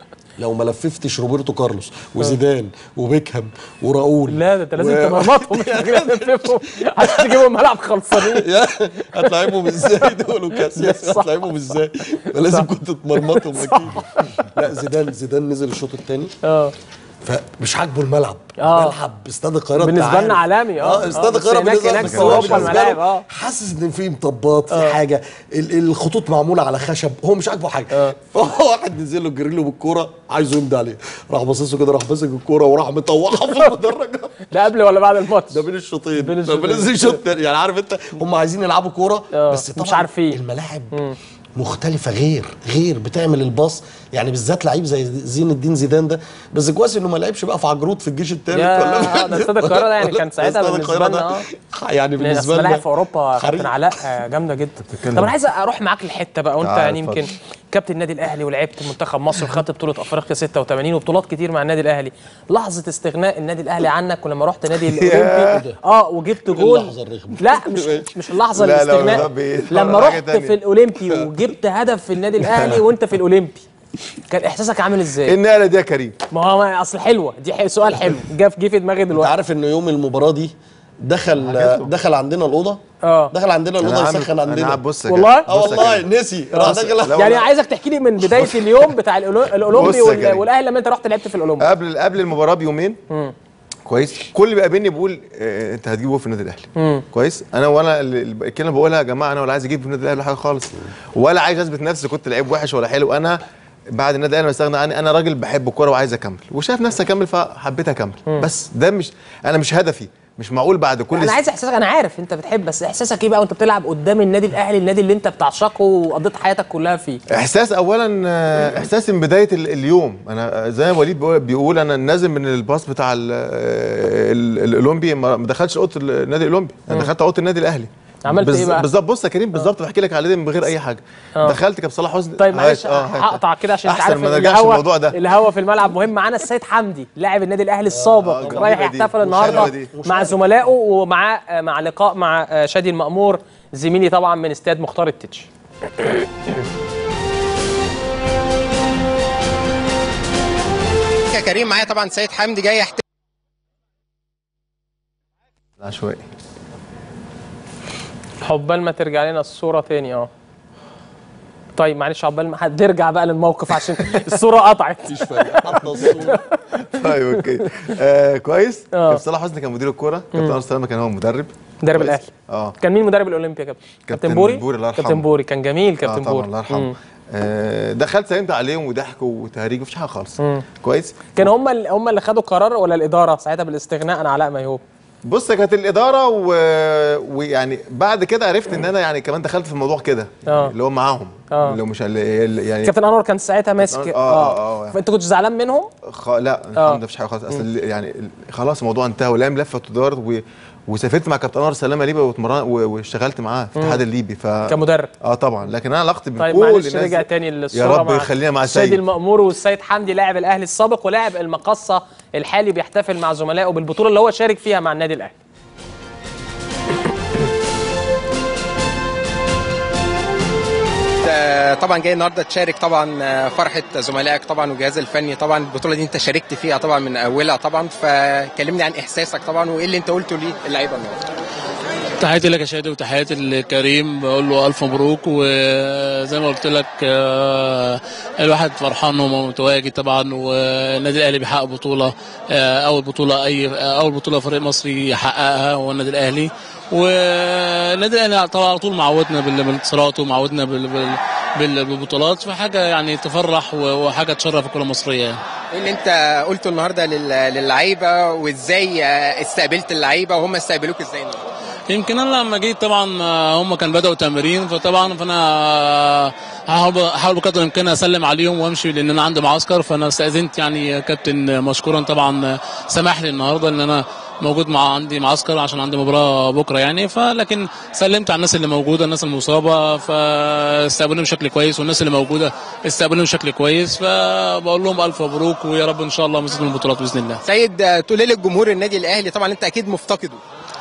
لو ما لففتش روبرتو كارلوس وزيدان وبيكهام وراؤول لا ده انت لازم و- تمرمطهم مش محتاج تلففهم عشان تجيبهم ملعب خلصانين يا هتلعبهم ازاي دول وكاسياس صح. هتلعبهم ازاي لازم كنت تمرمطهم اكيد لا زيدان زيدان نزل الشوط الثاني اه فمش عاجبه الملعب آه. ملعب استاد القاهره بالنسبة أنت عارف. لنا عالمي، آه. اه استاد آه، بس القاهره هناك- بالنسبة- هناك بس في هو أوروبا بالنسبة الملاعب، له آه. حاسس ان في مطبات في حاجه ال- الخطوط معموله على خشب هو مش عاجبه حاجه آه. فهو واحد نزل له جري له بالكوره عايزه يمضي عليه راح باصص له كده راح ماسك الكوره وراح مطوعها في المدرجات ده قبل ولا بعد الماتش ده بين الشوطين بين ده بين الشوطين. الشوط التاني. يعني عارف انت هم عايزين يلعبوا كوره آه، بس طبعا مش عارفين. الملاعب مختلفة غير غير بتعمل الباص يعني بالذات لعيب زي زين الدين زيدان ده بس كويس انه ما لعبش بقى في عجروت في الجيش الثالث يا- ولا آه، ده استاد القاهرة ده يعني ولا- كان ساعتها استاد بالنسبة القاهرة لنا، ده آه. يعني لان بالنسبة اصل لنا ملاعب في اوروبا كابتن حريق. علاء آه، جامده جدا طب انا عايز اروح معاك الحته بقى وانت تعال يعني يمكن اتفضل. كابتن النادي الاهلي ولعبت منتخب مصر وخدت بطوله افريقيا 86 وبطولات كتير مع النادي الاهلي لحظه استغناء النادي الاهلي عنك ولما رحت نادي الاولمبي اه وجبت جول اللحظة الرخمة. لا مش مش اللحظه لا، لا، الاستغناء ده بي- لما حاجة رحت تانية. في الاولمبي وجبت هدف في النادي الاهلي وانت في الاولمبي كان احساسك عامل ايه ازاي؟ النقله دي يا كريم ما هو ما- اصل حلوه دي ح- سؤال حلو جه جه في دماغي انت دلوقتي عارف ان يوم المباراة دي دخل دخل عندنا الأوضة اه دخل عندنا الأوضة عامل- يسخن انا عندنا قاعد بص يا والله؟ كريم. اه بص يا والله كريم. نسي راح دخل لا، يعني والله. عايزك تحكي لي من بدايه اليوم بتاع الأولو- الاولمبي بص يا وال- كريم. والاهلي لما انت رحت لعبت في الاولمبي قبل قبل المباراه بيومين كويس كل اللي بيقابلني بيقول آه، انت هتجيبه في النادي الاهلي كويس انا وانا ال- ال- الكلمه اللي بقولها يا جماعه انا ولا عايز اجيب في النادي الاهلي حاجه خالص ولا عايز اثبت نفسي كنت لعيب وحش ولا حلو انا بعد النادي الاهلي ما استغنى عني انا راجل بحب الكوره وعايز اكمل وشايف نفسي اكمل فحبيت اكمل بس ده مش انا مش هدفي مش معقول بعد كل انا عايز احساسك انا عارف انت بتحب بس احساسك ايه بقى وانت بتلعب قدام النادي الاهلي النادي اللي انت بتعشقه وقضيت حياتك كلها فيه احساس اولا آه، احساس من بدايه ال- اليوم انا آه، زي ما وليد بيقول- بيقول انا نازل من الباص بتاع ال- آه، ال- الاولمبي ما ما دخلتش اوضه النادي الاولمبي انا دخلت اوضه النادي الاهلي عملت بالز- إيه بقى؟ بالظبط بص يا كريم بالظبط بحكي لك عليه من غير اي حاجه دخلت كابتن صلاح حسني طيب معلش هات، آه، هات. هقطع كده عشان انت احسن عارف ما إن نرجعش الهوا- الموضوع ده الهوا في الملعب مهم معانا السيد حمدي لاعب النادي الاهلي السابق آه، جميلة رايح دي. يحتفل مش النهارده حلوة دي. مع زملائه ومع مع لقاء مع آه، شادي المأمور زميلي طبعا من استاد مختار التتش يا كريم معايا طبعا سيد حمدي جاي يحتفل عشوائي عقبال ما ترجع لنا الصوره تاني اه طيب معلش عقبال ما هنرجع بقى للموقف عشان الصوره قطعت مفيش فايدة حتى الصورة طيب اوكي آه كويس آه. كابتن صلاح حسني كان مدير الكوره كابتن انور سلامه كان هو المدرب مدرب كويس. الاهلي اه كان مين مدرب الاولمبي يا كابتن كابتن بوري بوري الله يرحمه. كابتن بوري كان جميل كابتن آه طبعا بوري الله يرحمه مم. آه دخلت سلمت عليهم وضحك وتهريج مفيش حاجه خالص كويس كان هم اللي هم اللي خدوا القرار ولا الاداره ساعتها بالاستغناء عن علاء ميهوب بص كانت الاداره و... ويعني بعد كده عرفت ان انا يعني كمان دخلت في الموضوع كده آه. اللي هو معاهم آه. اللي هو مش اللي اللي- يعني كابتن انور كان ساعتها ماسك آه، آه، آه. فانت كنت زعلان منهم خ... لا الحمد لله مفيش حاجه خالص اصل ال- يعني ال- خلاص الموضوع انتهى ولام لفه تدار و... وسافرت مع كابتن انور سلامه ليبيا واتمرن و... واشتغلت معاه في الاتحاد الليبي ف كمدرب اه طبعا لكن انا علاقتي بكل طيب معلش الناس رجع دي- تاني للصوره يا رب مع يخلينا مع السيد سيد المأمور والسيد حمدي لاعب الاهلي السابق ولاعب المقصه الحالي بيحتفل مع زملائه بالبطوله اللي هو شارك فيها مع النادي الاهلي آه، طبعا جاي النهارده تشارك طبعا آه، فرحه زملائك طبعا والجهاز الفني طبعا البطوله دي انت شاركت فيها طبعا من اولها طبعا فكلمني عن احساسك طبعا وايه اللي انت قلته للعيبه النهارده تحياتي لك يا شادي وتحياتي لكريم بقول له الف مبروك وزي ما قلت لك آه، الواحد فرحان ومتواجد طبعا والنادي الاهلي بيحقق بطوله آه، اول بطوله اي اول بطوله فريق مصري يحققها هو النادي الاهلي والنادي الاهلي طبعا على طول معودنا بال- بالانتصارات ومعودنا بال- بال- بال- بالبطولات فحاجه يعني تفرح وحاجه تشرف الكره المصريه يعني. ايه اللي انت قلته النهارده لل- للعيبه وازاي آه، استقبلت اللعيبه وهم استقبلوك ازاي النهارده يمكن انا لما جيت طبعا آه، هم كان بداوا تمرين فطبعا فانا آه، هحاول هحاول بقدر الامكان اسلم عليهم وامشي لان انا عندي معسكر فانا استاذنت يعني كابتن مشكورا طبعا آه، سمح لي النهارده ان انا موجود مع عندي معسكر عشان عندي مباراه بكره يعني فلكن سلمت على الناس اللي موجوده الناس المصابه فاستقبلوهم بشكل كويس والناس اللي موجوده استقبلوهم بشكل كويس فبقول لهم الف مبروك ويا رب ان شاء الله مزيد من البطولات باذن الله سيد آه، تقول ايه للجمهور النادي الاهلي طبعا انت اكيد مفتقده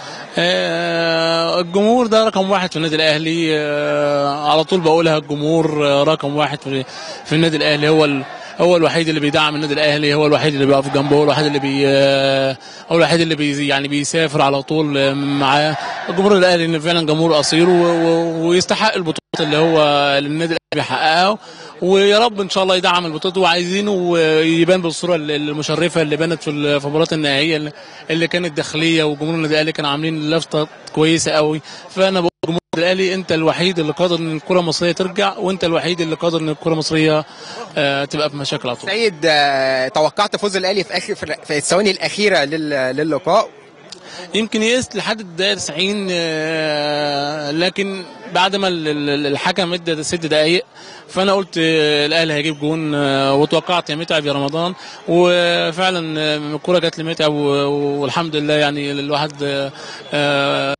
آه، الجمهور ده رقم واحد في النادي الاهلي آه، على طول بقولها الجمهور آه، رقم واحد في, في النادي الاهلي هو ال هو الوحيد اللي بيدعم النادي الاهلي هو الوحيد اللي بيقف جنبه هو الوحيد اللي بي آه، هو الوحيد اللي بي يعني بيسافر على طول آه، معاه الجمهور الاهلي إن فعلا جمهور اصيل و- و- ويستحق البطولات اللي هو اللي النادي الاهلي بيحققها ويا رب ان شاء الله يدعم البطولات وعايزينه يبان بالصوره المشرفه اللي بانت في ال- في المباراه النهائيه اللي- اللي كانت داخليه وجمهور النادي الاهلي كانوا عاملين لفته كويسه قوي فانا بقول جمهور النادي الاهلي انت الوحيد اللي قادر ان الكره المصريه ترجع وانت الوحيد اللي قادر ان الكره المصريه آه، تبقى في مشاكل على طول سيد آه، توقعت فوز الاهلي في اخر في الثواني الاخيره لل- للقاء يمكن يئست لحد الدقيقه 90 آه، لكن بعد ما ال- ال- الحكم ادى ست دقائق فانا قلت آه، الاهلي هيجيب جون آه، وتوقعت يا متعب يا رمضان وفعلا آه، الكره جت لمتعب و- والحمد لله يعني الواحد آه، آه،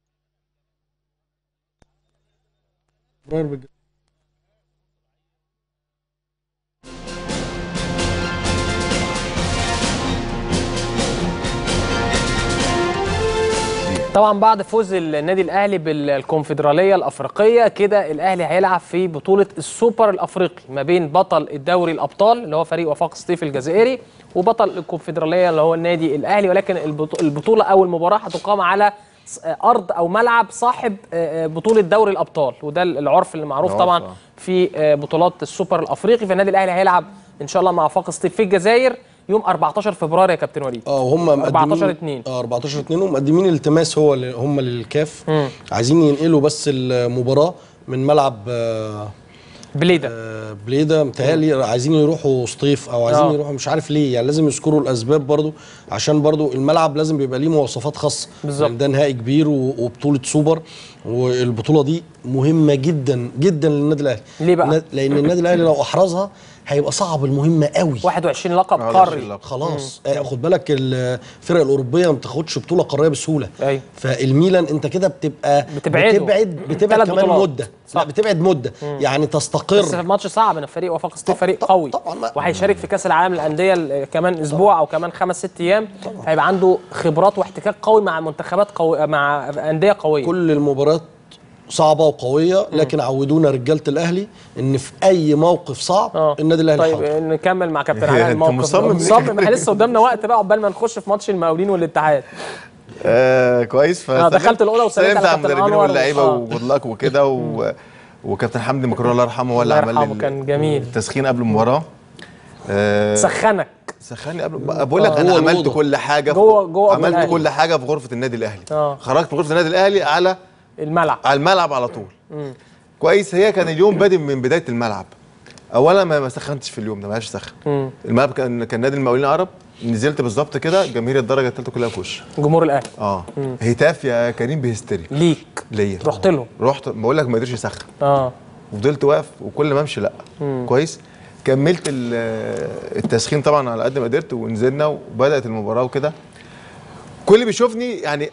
طبعا بعد فوز النادي الاهلي بالكونفدراليه الافريقيه كده الاهلي هيلعب في بطوله السوبر الافريقي ما بين بطل الدوري الابطال اللي هو فريق وفاق سطيف الجزائري وبطل الكونفدراليه اللي هو النادي الاهلي ولكن البطو- البطوله او المباراه هتقام على س- ارض او ملعب صاحب آه، آه، بطوله دوري الابطال وده العرف اللي معروف العرف، طبعا آه. في آه، بطولات السوبر الافريقي فالنادي الاهلي هيلعب ان شاء الله مع وفاق سطيف في الجزائر يوم 14 فبراير يا كابتن وليد اه وهم 14 2 اه 14 2 ومقدمين التماس هو اللي هم للكاف عايزين ينقلوا بس المباراه من ملعب آه بليده آه، بليده متهيألي عايزين يروحوا سطيف او عايزين آه. يروحوا مش عارف ليه يعني لازم يذكروا الاسباب برضو عشان برضو الملعب لازم بيبقى ليه مواصفات خاصه بالظبط. لأن ده نهائي كبير و- وبطوله سوبر والبطوله دي مهمه جدا جدا للنادي الاهلي ليه بقى؟ نا- لان النادي الاهلي لو احرزها هيبقى صعب المهمه قوي 21 لقب آه، قاري لقب. خلاص آه خد بالك الفرق الاوروبيه ما بتاخدش بطوله قاريه بسهوله أيوة. فالميلان انت كده بتبقى بتبعده. بتبعد بتبعد ثلاث كمان بطولات. مده صح. لا بتبعد مده يعني تستقر بس في ماتش صعب ان فريق وفاق سطيف فريق طبعاً- قوي طبعاً ما- وهيشارك في كاس العالم للانديه ال- كمان اسبوع او كمان خمس ست ايام هيبقى عنده خبرات واحتكاك قوي مع منتخبات قوي مع انديه قويه كل المباريات صعبه وقويه لكن عودونا رجاله الاهلي ان في اي موقف صعب اه النادي الاهلي طيب حاضر نكمل مع كابتن إيه، علاء أنت الموقف مصمم ليه مصمم كمان؟ احنا لسه قدامنا وقت بقى عقبال ما نخش في ماتش المقاولين والاتحاد آه كويس ف آه، دخلت الأوضة وسلمت سلمت على على كابتن المدربين أنور واللعيبه آه. وجود لك وكده و... وكابتن حمدي مكرونه الله يرحمه هو اللي الله عمل يرحمه، لي كان جميل. التسخين قبل المباراه آه سخنك سخني قبل بقول لك آه، انا جوه عملت الأوضة. كل حاجه في- جوه- جوه عملت الأهلي. كل حاجه في غرفه النادي الاهلي آه. خرجت من غرفه النادي الاهلي على الملعب على الملعب على طول كويس هي كان اليوم بادئ من بدايه الملعب اولا ما ما سخنتش في اليوم ده ما سخن الملعب كان كان نادي المقاولين العرب نزلت بالظبط كده جماهير الدرجه الثالثه كلها في وشي جمهور الاهلي اه هتاف يا كريم بهستيري ليك ليا رحت لهم رحت بقول لك ما قدرش يسخن اه وفضلت واقف وكل ما امشي لا كويس كملت ال- التسخين طبعا على قد ما قدرت ونزلنا وبدات المباراه وكده كل اللي بيشوفني يعني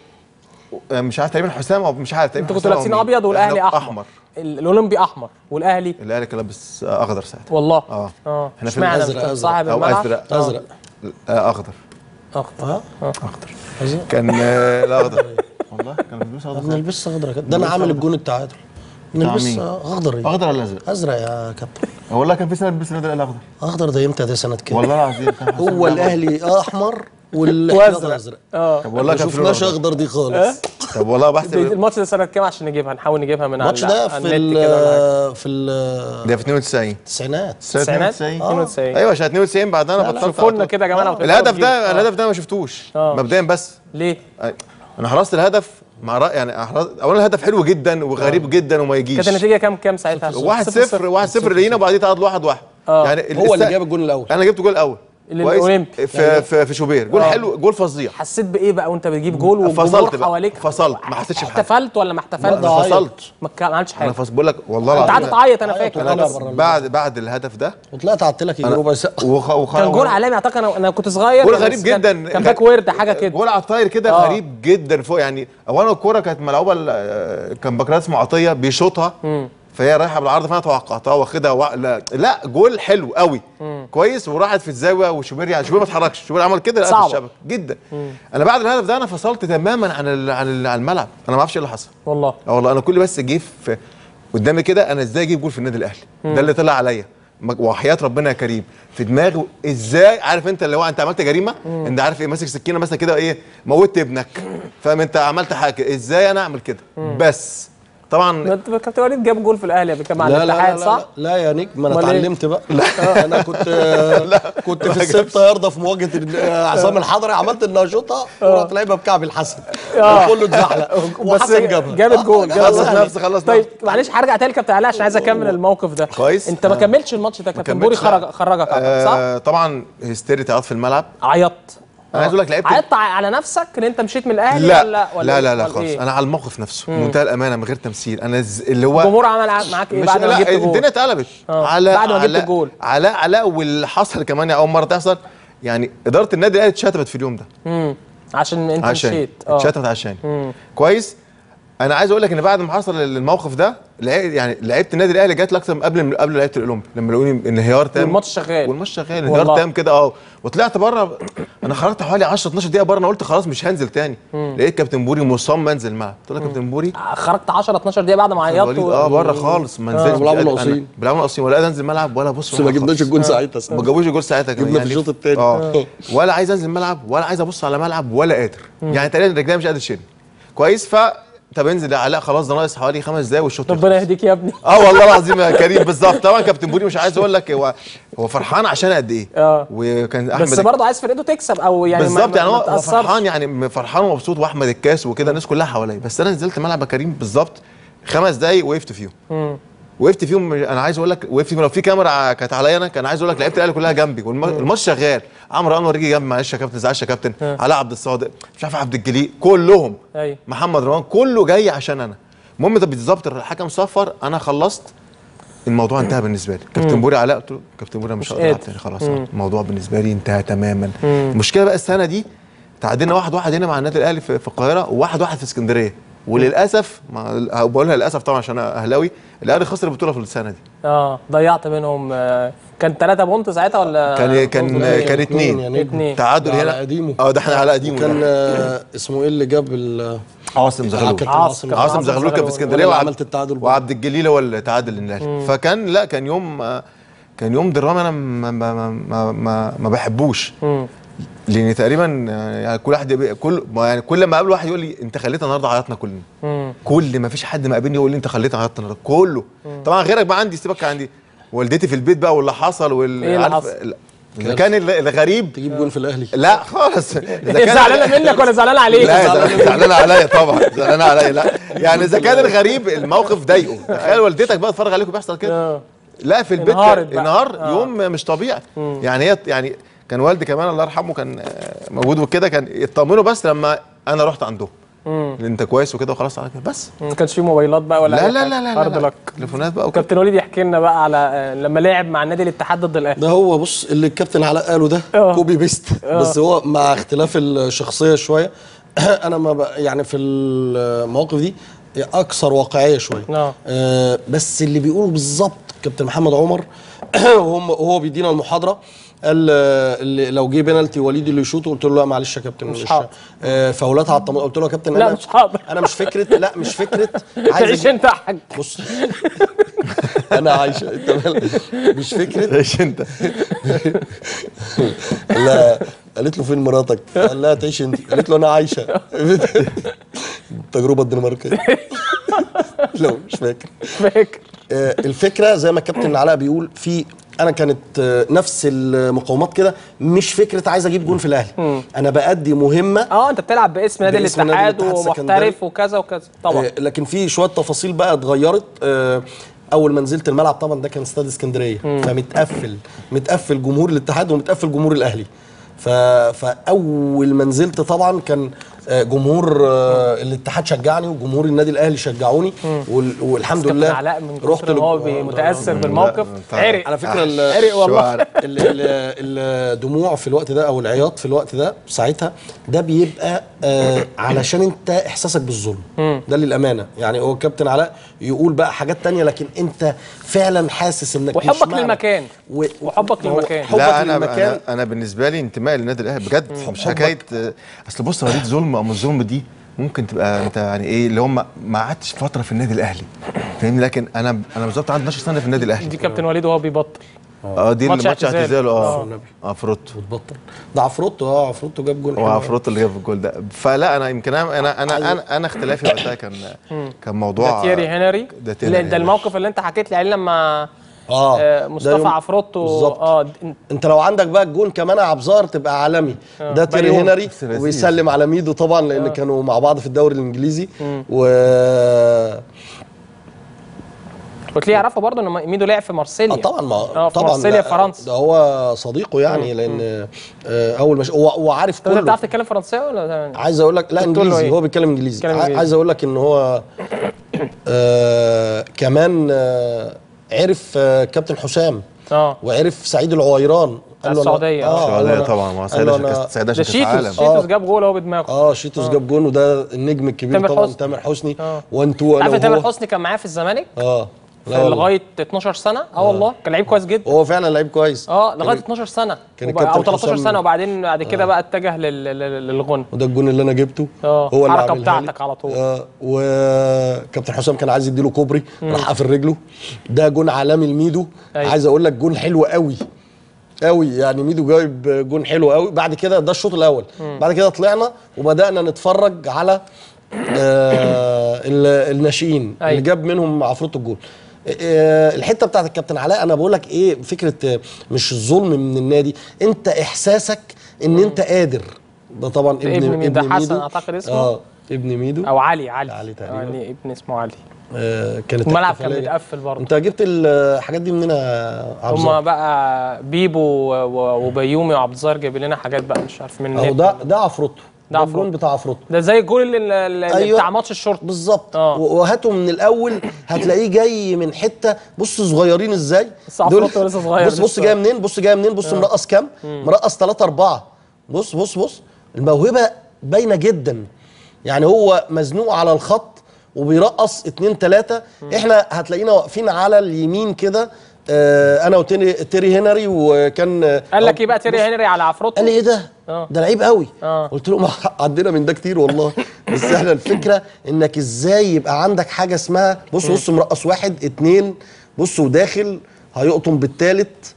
مش عارف تقريبا حسام او مش عارف تقريبا انتوا كنتوا حسام لابسين أو مين. ابيض والاهلي إحنا احمر, احمر ال- الاولمبي احمر والاهلي الاهلي كان لابس اخضر ساعتها والله اه اه احنا في اشمعنى الأزرق، كان أزرق. صاحب او الملعب ازرق آه. ازرق آه اخضر اخضر اه اخضر أزرق. كان آه، لا اخضر والله كان بيلبس اخضر نلبس اخضر يا كابتن ده انا عامل الجون التعادل نلبس مين؟ آه، اخضر إيه؟ اخضر ولا ازرق؟ ازرق يا كابتن والله كان في سنه بيلبس النادي الاهلي اخضر اخضر ده امتى ده سنه كده والله العظيم كان حسام هو بيلعب الاهلي احمر والاحمر وأزرق. ازرق اه طب والله ما كان في شفناش لون اخضر دي خالص طب والله بحسب الماتش ده سنه كام عشان نجيبها نحاول نجيبها من الماتش على ده على في النت كده ولا حاجة. ال في ال- ده في 92 التسعينات التسعينات 92 ايوه عشان 92 بعد انا بطلت شوفوا لنا كده يا جماعه لو تقدروا الهدف تجيبوا. ده آه. الهدف ده ما شفتوش آه. مبدئيا بس ليه؟ أي. انا حرصت الهدف مع رأي يعني أحرز... اولا الهدف حلو جدا وغريب جدا وما يجيش كانت النتيجه كام كام ساعتها؟ 1 0 1 0 لينا وبعدين تعادل 1 1 آه. يعني هو اللي الس- جاب الجول الاول انا جبت جول الاول اللي كويس؟ الأولمبي. في في, في شوبير جول آه. حلو جول فظيع حسيت بايه بقى وانت بتجيب جول والجمهور فصلت بقى. حواليك فصلت. ما حسيتش بحاجة. احتفلت ولا ما احتفلتش؟ أنا فصلت. ما ك- ما عملتش انا حاجه فص بقول لك والله انت العظيم قعدت تعيط انا فاكر طلع أنا بس بره بعد بعد الهدف ده وطلعت قعدت لك يجي ربع ساعه وخ... وخ... كان جول عالمي اعتقد انا انا كنت صغير جول بس غريب كان- جدا كان باك ويرد حاجه كده جول على الطاير كده آه. غريب جدا فوق يعني اولا الكوره كانت ملعوبه ل- كان باكرات اسمه عطيه بيشوطها فهي رايحه بالعرض فانا توقعتها واخدها و... لا, لا جول حلو قوي كويس وراحت في الزاويه وشوبير يعني شوبير ما اتحركش شوبير عمل كده لقى في صعبة. الشبكه جدا انا بعد الهدف ده انا فصلت تماما عن ال... عن, ال... عن الملعب انا ما اعرفش ايه اللي حصل والله اه والله انا كل بس جه في قدامي كده انا ازاي اجيب جول في النادي الاهلي ده اللي طلع عليا م- وحياه ربنا يا كريم في دماغي ازاي عارف انت اللي هو انت عملت جريمه انت عارف ايه ماسك سكينه مثلا كده ايه موتت ابنك فاهم انت عملت حاجه ازاي انا اعمل كده بس طبعا انت كابتن وليد جاب جول في الاهلي قبل كده مع لا لا لا, الاتحاد لا, صح؟ لا, لا يا نجم ما انا أمال إيه؟ اتعلمت بقى لا انا كنت كنت في السبت يرضى في مواجهه ال- عصام الحضري عملت انها شوطه ورحت لعبها بكعب الحسن آه. كله اتزحلق وحسن جابها جابت جول جابت خلص جول. نفسي خلص طيب نفسي معلش هرجع تاني كابتن علاء عشان عايز اكمل الموقف ده كويس. انت ما كملتش الماتش ده كابتن بوري كملتش، لا. خرج خرجك أعتقد، صح؟ آه طبعا هستيريا عياط في الملعب عيطت انا عايز اقول لك لعبت عيطت على نفسك ان انت مشيت من الاهلي لا ولا ولا لا لا لا ولا خالص إيه؟ انا على الموقف نفسه منتهى الامانه من غير تمثيل انا ز... اللي هو الجمهور عمل ع- معاك ايه مش بعد ما لا جبت الدنيا جول اتقلبت آه، على بعد ما جبت على الجول. على على واللي حصل كمان يعني اول مره تحصل يعني اداره النادي الاهلي اتشتمت في اليوم ده امم عشان انت عشان مشيت اه اتشتمت عشان كويس انا عايز اقول لك ان بعد ما حصل الموقف ده لعي- يعني لعيبه النادي الاهلي جت لي اكتر من قبل قبل لعيبه الاولمبي لما لقوني انهيار تام والماتش شغال. والماتش شغال والله. انهيار تام كده اه وطلعت بره انا خرجت حوالي 10 12 دقيقه بره انا قلت خلاص مش هنزل تاني لقيت كابتن بوري مصمم انزل الملعب قلت له يا كابتن بوري خرجت 10 12 دقيقه بعد ما عيطت الوليد اه بره خالص ما نزلتش بيلعبوا مش قادر- ناقصين. أنا- بيلعبوا ناقصين ولا قادر انزل الملعب ولا بص بس ما ولا جبناش خالص. الجون ساعتها ما جابوش الجول ساعتها كمان جبنا في الشوط التاني. اه ولا عايز انزل الملعب ولا عايز ابص على ملعب ولا قادر يعني تقريبا رجلي مش قادر تشيل كويس ف طب انزل يا علاء خلاص ده ناقص حوالي خمس دقايق والشوط يخلص. ربنا يهديك يا ابني اه والله العظيم يا كريم بالظبط طبعا كابتن بوري مش عايز اقول لك هو هو فرحان عشان قد ايه اه. وكان احمد بس برضه عايز فرقته تكسب او يعني ما- بالظبط ما- يعني ما هو هو تأثرش. فرحان يعني فرحان ومبسوط واحمد الكاس وكده الناس كلها حواليا بس انا نزلت ملعب يا كريم بالظبط خمس دقايق وقفت فيهم وقفت فيهم انا عايز اقول لك وقفت فيهم لو في كاميرا كانت عليا انا كان عايز اقول لك لعيبه الاهلي كلها جنبي والماتش شغال عمرو انور يجي جنبي معلش يا كابتن زعلش يا كابتن علاء عبد الصادق مش عارف عبد الجليل كلهم ايوه محمد رمضان كله جاي عشان انا المهم ده بالظبط الحكم صفر انا خلصت الموضوع انتهى بالنسبه لي كابتن بوري علاء قلت له كابتن بوري أنا مش مش هقدر العب قادر. تاني خلاص الموضوع بالنسبه لي انتهى تماما المشكله بقى السنه دي تعادلنا واحد واحد هنا مع النادي الاهلي في, في القاهره وواحد واحد في اسكندريه وللاسف ما بقولها للاسف طبعا عشان انا اهلاوي الاهلي خسر البطوله في السنه دي اه ضيعت منهم آه، كان 3 بونت ساعتها ولا كان كان كان اتنين يعني اتنين. تعادل ده على هنا قديمه. اه ده احنا على قديمه كان ده. آه، اسمه ايه اللي جاب ال عاصم زغلول كابتن عاصم. عاصم عاصم زغلول كان في اسكندريه وأنا اللي وعبد عملت التعادل برضه. وعبد الجليل هو اللي تعادل للاهلي فكان لا كان يوم آه، كان يوم درامي انا ما ما ما ما, ما, ما بحبوش لان تقريبا آه، يعني كل واحد يبقى- كل ما يعني كل ما اقابل واحد يقول لي انت خليت النهارده عيطنا كلنا كل ما فيش حد ما قابلني يقول لي انت خليت عيطنا النهارده كله طبعا غيرك بقى عندي سيبك عندي والدتي في البيت بقى واللي حصل وال إيه اللي عارف- حصل؟ لا. اذا كان ال- الغريب تجيب جون في الاهلي لا خالص اذا هي زعلانه منك ولا زعلانه عليك؟ لا زعلانه زعلانه عليا طبعا زعلانه عليا لا يعني اذا كان الغريب الموقف ضايقه تخيل والدتك بقى تتفرج عليكم بيحصل كده آه. لا في البيت انهارت كان- بقى. انهار آه. يوم مش طبيعي يعني هي يعني كان والدي كمان الله يرحمه كان آه، موجود وكده كان يطمنوا بس لما انا رحت عندهم انت كويس وكده وخلاص على كده بس ما كانش في موبايلات بقى ولا لا أي لا حاجة. لا لا, هارد لا, لك تليفونات بقى وكده كابتن وليد يحكي لنا بقى على آه، لما لعب مع النادي الاتحاد ضد الاهلي ده هو بص اللي الكابتن علاء قاله ده آه. كوبي بيست بس هو مع اختلاف الشخصيه شويه انا ما بق- يعني في المواقف دي اكثر واقعيه شويه آه. آه بس اللي بيقوله بالظبط كابتن محمد عمر وهم وهو بيدينا المحاضره قال آه، اللي لو جه بينالتي وليد اللي يشوطه قلت له لا معلش يا كابتن مش مش حاضر. آه فاولات على الطم... قلت له يا كابتن لا، أنا مش حاضر. انا مش فكره لا مش فكره عايز تعيش أجيب- انت يا حاج بص انا عايشه انت مالك؟ مش فكره ايش انت لا قالت له فين مراتك؟ قال لها تعيش انت قالت له انا عايشه التجربه الدنماركيه لو مش فاكر فاكر آه، الفكره زي ما الكابتن علاء بيقول في انا كانت آه، نفس المقاومات كده مش فكره عايز اجيب جون في الاهلي انا بادي مهمه اه انت بتلعب باسم نادي باسم نادي الاتحاد الاتحاد ومحترف السكندري. وكذا وكذا طبعا آه، لكن في شويه تفاصيل بقى اتغيرت آه، اول ما نزلت الملعب طبعا ده كان استاد اسكندريه فمتقفل متقفل جمهور الاتحاد ومتقفل جمهور الاهلي ف... فاول ما نزلت طبعا كان آه، جمهور آه، الاتحاد شجعني وجمهور النادي الاهلي شجعوني وال... والحمد كابتن لله علاء من رحت كتر ان هو لج- بي- آه، متاثر بالموقف لا، عرق على فكره ال- عرق والله ال- ال- الدموع في الوقت ده او العياط في الوقت ده ساعتها ده بيبقى آه علشان انت احساسك بالظلم ده للامانه يعني هو الكابتن علاء يقول بقى حاجات تانية لكن انت فعلا حاسس انك مش وحبك معنى- للمكان. و- وحبك هو للمكان. حبك لا انا للمكان انا انا بالنسبه لي انتمائي للنادي الاهلي بجد مش حكايه آه، اصل بص يا وليد ظلم او مش ظلم دي ممكن تبقى انت يعني ايه اللي هم ما قعدتش فتره في النادي الاهلي فاهمني لكن انا انا بالظبط عندي 12 سنه في النادي الاهلي دي كابتن وليد وهو بيبطل اه دي ماتش اللي ماتش اعتزال. اعتزاله آه. اه اه فروتو وتبطل ده عفروتو اه عفروتو جاب جول حلو. هو فروتو اللي جاب الجول ده فلا انا يمكن انا انا انا انا, أنا اختلافي وقتها كان كان موضوع ده تيري هنري ده تيري ده, هنري. ده الموقف اللي انت حكيت لي عليه لما اه آه، ده مصطفى يوم- عفروتو بالظبط. اه د- انت لو عندك بقى الجون كمان عبزار تبقى عالمي ده تيري بيوم. هنري بس لذيذ. وبيسلم على ميدو طبعا لان كانوا مع بعض في الدوري الانجليزي و قلت لي يعرفوا برضه ان ميدو لعب في مارسيليا اه طبعا ما اه في طبعا مارسيليا ده- فرنسا ده هو صديقه يعني لان آه، اول ما ش- هو هو عارف طب انت كله بتعرف تتكلم فرنساوي ولا عايز اقول لك لا قلت له انجليزي ايه؟ هو بيتكلم انجليزي بيتكلم ع- إنجليزي. عايز اقول لك ان هو آه كمان آه عرف آه كابتن حسام اه وعرف سعيد العويران قال له أنا- السعودية. اه قال له السعوديه أنا- طبعا ما قال سعيد له عشان أنا- كاس سعيد ده عشان كاس شيتوس عالم شيتوس آه. جاب جول اهو بدماغه اه شيتوس جاب جون وده النجم الكبير تامر طبعا حسني. تامر حسني آه. وانتوا عارف انا ان تامر وهو حسني كان معاه في الزمالك اه لا في والله. لغايه 12 سنه اه والله كان لعيب كويس جدا هو فعلا لعيب كويس اه لغايه كان- 12 سنه كان وبقى- او الكابتن 13 حسام- سنه وبعدين بعد كده بقى اتجه لل- لل- للغنى وده الجون اللي انا جبته آه، هو اللي الحركة عاملها لي. بتاعتك على طول. اه وكابتن حسام كان عايز يديله كوبري راح قافل رجله ده جون عالمي لميدو أيوة. عايز اقول لك جون حلو قوي قوي يعني ميدو جايب جون حلو قوي بعد كده ده الشوط الاول بعد كده طلعنا وبدانا نتفرج على آه ال- الناشئين أيوة. اللي جاب منهم عفروت الجول آه، الحته بتاعت الكابتن علاء انا بقول لك ايه فكره آه، مش الظلم من النادي انت احساسك ان انت قادر ده طبعا ابن ابن مين؟ ده ابن حسن ميدو. أعتقد اسمه؟ اه ابن ميدو او علي علي علي تقريبا. يعني ابن اسمه علي آه كانت الملعب كان احتفالية. متقفل برضه انت جبت الحاجات دي منين يا عبد هما بقى بيبو و- و- وبيومي وعبد الظاهر جايبين لنا حاجات بقى مش عارف من اهو النت. ده ده عفروتو ده ده الجون عفروتو. بتاع عفروتو ده زي الجول اللي, اللي أيوة. بتاع ماتش الشرطه بالظبط آه. و- وهاته من الاول هتلاقيه جاي من حته بص صغيرين ازاي بس عفروتو لسه صغير بص بص لسه. جاي منين بص جاي منين بص مرقص كام مرقص 3 4 بص بص بص الموهبه باينه جدا يعني هو مزنوق على الخط وبيرقص 2 3 احنا هتلاقينا واقفين على اليمين كده آه انا وتيري تيري هنري وكان آه، قال لك ايه بقى تيري هنري على عفروتو قال لي ايه ده؟ آه. ده لعيب قوي آه. قلت له ما عندنا من ده كتير والله بس احنا الفكره انك ازاي يبقى عندك حاجه اسمها بص بص مرقص واحد اتنين بص وداخل هيقطم بالتالت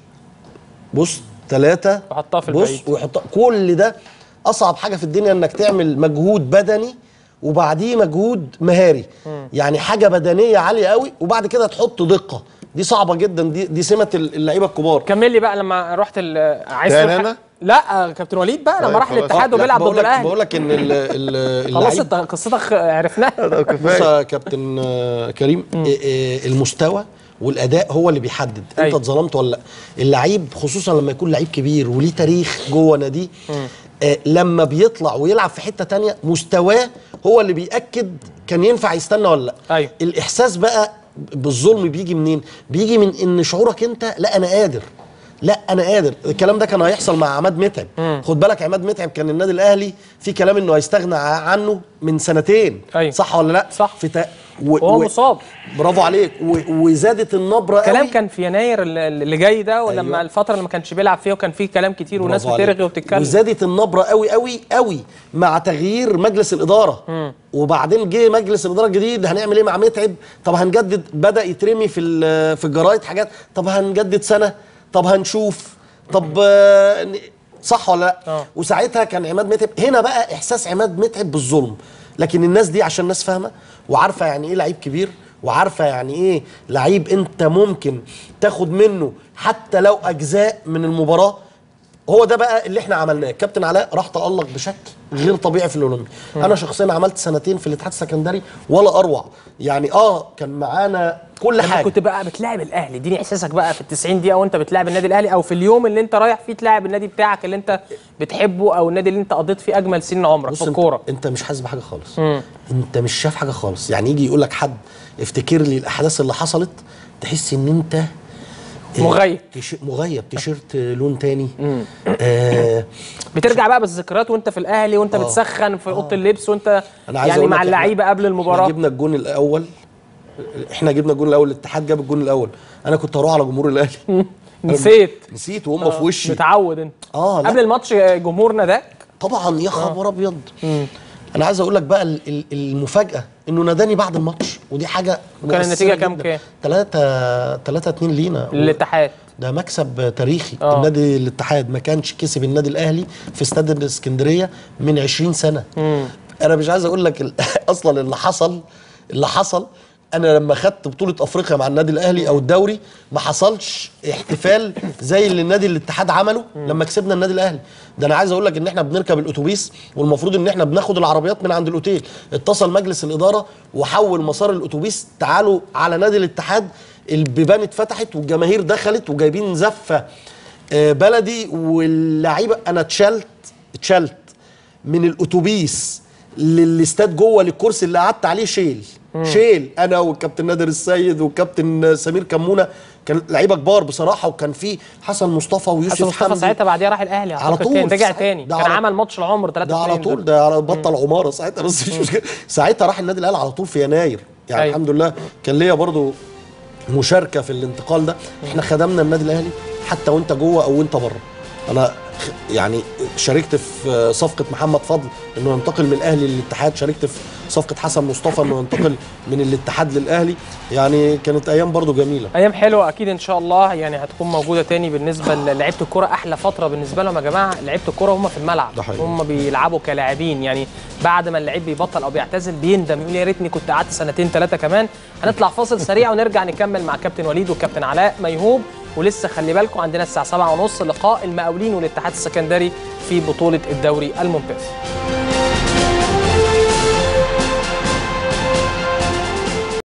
بص ثلاثة وحطها في بص البعيد. ويحطها كل ده أصعب حاجة في الدنيا إنك تعمل مجهود بدني وبعديه مجهود مهاري يعني حاجة بدنية عالية قوي وبعد كده تحط دقة دي صعبة جدا دي دي سمة اللعيبة الكبار كمل لي بقى لما رحت ال- عايز تاني تقول أنا؟ حاجة؟ لا كابتن وليد بقى لما طيب راح خلاص. الاتحاد لا، وبيلعب بقول ضد لك الاهلي بقول لك ان ال- ال- خلاص اللعيب انت قصتك عرفناها بص يا كابتن آه، كريم إيه إيه المستوى والاداء هو اللي بيحدد انت أيوة. اتظلمت ولا لا اللعيب خصوصا لما يكون لعيب كبير وليه تاريخ جوه ناديه آه لما بيطلع ويلعب في حته تانية مستواه هو اللي بياكد كان ينفع يستنى ولا لا أيوة. الاحساس بقى بالظلم بيجي منين بيجي من ان شعورك انت لا انا قادر لا انا قادر الكلام ده كان هيحصل مع عماد متعب خد بالك عماد متعب كان النادي الاهلي في كلام انه هيستغنى عنه من سنتين أيوة. صح ولا لا صح. في تا... و... وهو مصاب برافو عليك و... وزادت النبره كلام قوي كان في يناير اللي اللي جاي ده ولما أيوة. الفتره اللي ما كانش بيلعب فيها وكان فيه كلام كتير وناس برافو عليك. بترغي وبتتكلم وزادت النبره قوي قوي قوي مع تغيير مجلس الاداره وبعدين جه مجلس الاداره الجديد هنعمل ايه مع متعب طب هنجدد بدا يترمي في ال- في الجرايد حاجات طب هنجدد سنه طب هنشوف طب آه، ن- صح ولا لا آه. وساعتها كان عماد متعب هنا بقى احساس عماد متعب بالظلم لكن الناس دي عشان ناس فاهمه وعارفه يعني ايه لعيب كبير وعارفه يعني ايه لعيب انت ممكن تاخد منه حتى لو اجزاء من المباراه هو ده بقى اللي احنا عملناه كابتن علاء راح تالق بشكل غير طبيعي في الاولمبي انا شخصيا عملت سنتين في الاتحاد السكندري ولا اروع يعني اه كان معانا كل لما حاجه كنت بقى بتلاعب الاهلي اديني احساسك بقى في ال 90 دقيقه وانت بتلاعب النادي الاهلي او في اليوم اللي انت رايح فيه تلاعب النادي بتاعك اللي انت بتحبه او النادي اللي انت قضيت فيه اجمل سنين عمرك بص في انت, الكوره انت مش حاسس بحاجه خالص انت مش شايف حاجه خالص يعني يجي يقول لك حد افتكر لي الاحداث اللي حصلت تحس ان انت آه، مغيب. تيش- مغيب تيشيرت لون تاني آه بترجع بقى بالذكريات وانت في الاهلي وانت بتسخن في اوضه اللبس وانت انا عايز يعني أقول مع لك إحنا- اللعيبه قبل احنا المباراه جبنا الجون الاول احنا جبنا الجون الاول الاتحاد جاب الجون الاول انا كنت هروح على جمهور الاهلي نسيت نسيت وهم في وشي متعود انت اه لا قبل الماتش جمهورنا ده طبعا يا خبر ابيض انا عايز اقول لك بقى ال- ال- المفاجاه انه ناداني بعد الماتش ودي حاجه وكان النتيجة كام كام؟ 3 3 2 لينا للاتحاد ده مكسب تاريخي آه. النادي الاتحاد ما كانش كسب النادي الاهلي في استاد الاسكندريه من 20 سنه انا مش عايز اقول لك ال- اصلا اللي حصل اللي حصل انا لما خدت بطوله افريقيا مع النادي الاهلي او الدوري ما حصلش احتفال زي اللي النادي الاتحاد عمله لما كسبنا النادي الاهلي ده انا عايز اقول لك ان احنا بنركب الاتوبيس والمفروض ان احنا بناخد العربيات من عند الاوتيل اتصل مجلس الاداره وحول مسار الاتوبيس تعالوا على نادي الاتحاد البيبان اتفتحت والجماهير دخلت وجايبين زفه آه، بلدي واللعيبه انا اتشلت اتشلت من الاتوبيس للاستاد جوه للكرسي اللي قعدت عليه شيل شيل انا والكابتن نادر السيد والكابتن سمير كمونه كان لعيبه كبار بصراحه وكان في حسن مصطفى ويوسف حسن مصطفى حمدي ساعتها بعديها راح الاهلي على أعتقد طول تاني رجع ساعتها. تاني ده كان على- عمل ماتش العمر 3 ده على طول ده على بطل عماره ساعتها بس مش مشكله ساعتها راح النادي الاهلي على طول في يناير يعني أيوة. الحمد لله كان ليا برضو مشاركه في الانتقال ده احنا خدمنا النادي الاهلي حتى وانت جوه او وانت بره انا خ- يعني شاركت في صفقه محمد فضل انه ينتقل من الاهلي للاتحاد شاركت في صفقه حسن مصطفى انه ينتقل من الاتحاد للاهلي يعني كانت ايام برضو جميله ايام حلوه اكيد ان شاء الله يعني هتكون موجوده تاني بالنسبه للعيبه الكوره احلى فتره بالنسبه لهم يا جماعه لعيبه الكوره هم في الملعب ده حقيقي. هم بيلعبوا كلاعبين يعني بعد ما اللعيب بيبطل او بيعتزل بيندم يقول يا ريتني كنت قعدت سنتين ثلاثه كمان هنطلع فاصل سريع ونرجع نكمل مع كابتن وليد والكابتن علاء ميهوب ولسه خلي بالكم عندنا الساعه 7:30 لقاء المقاولين والاتحاد السكندري في بطوله الدوري الممتاز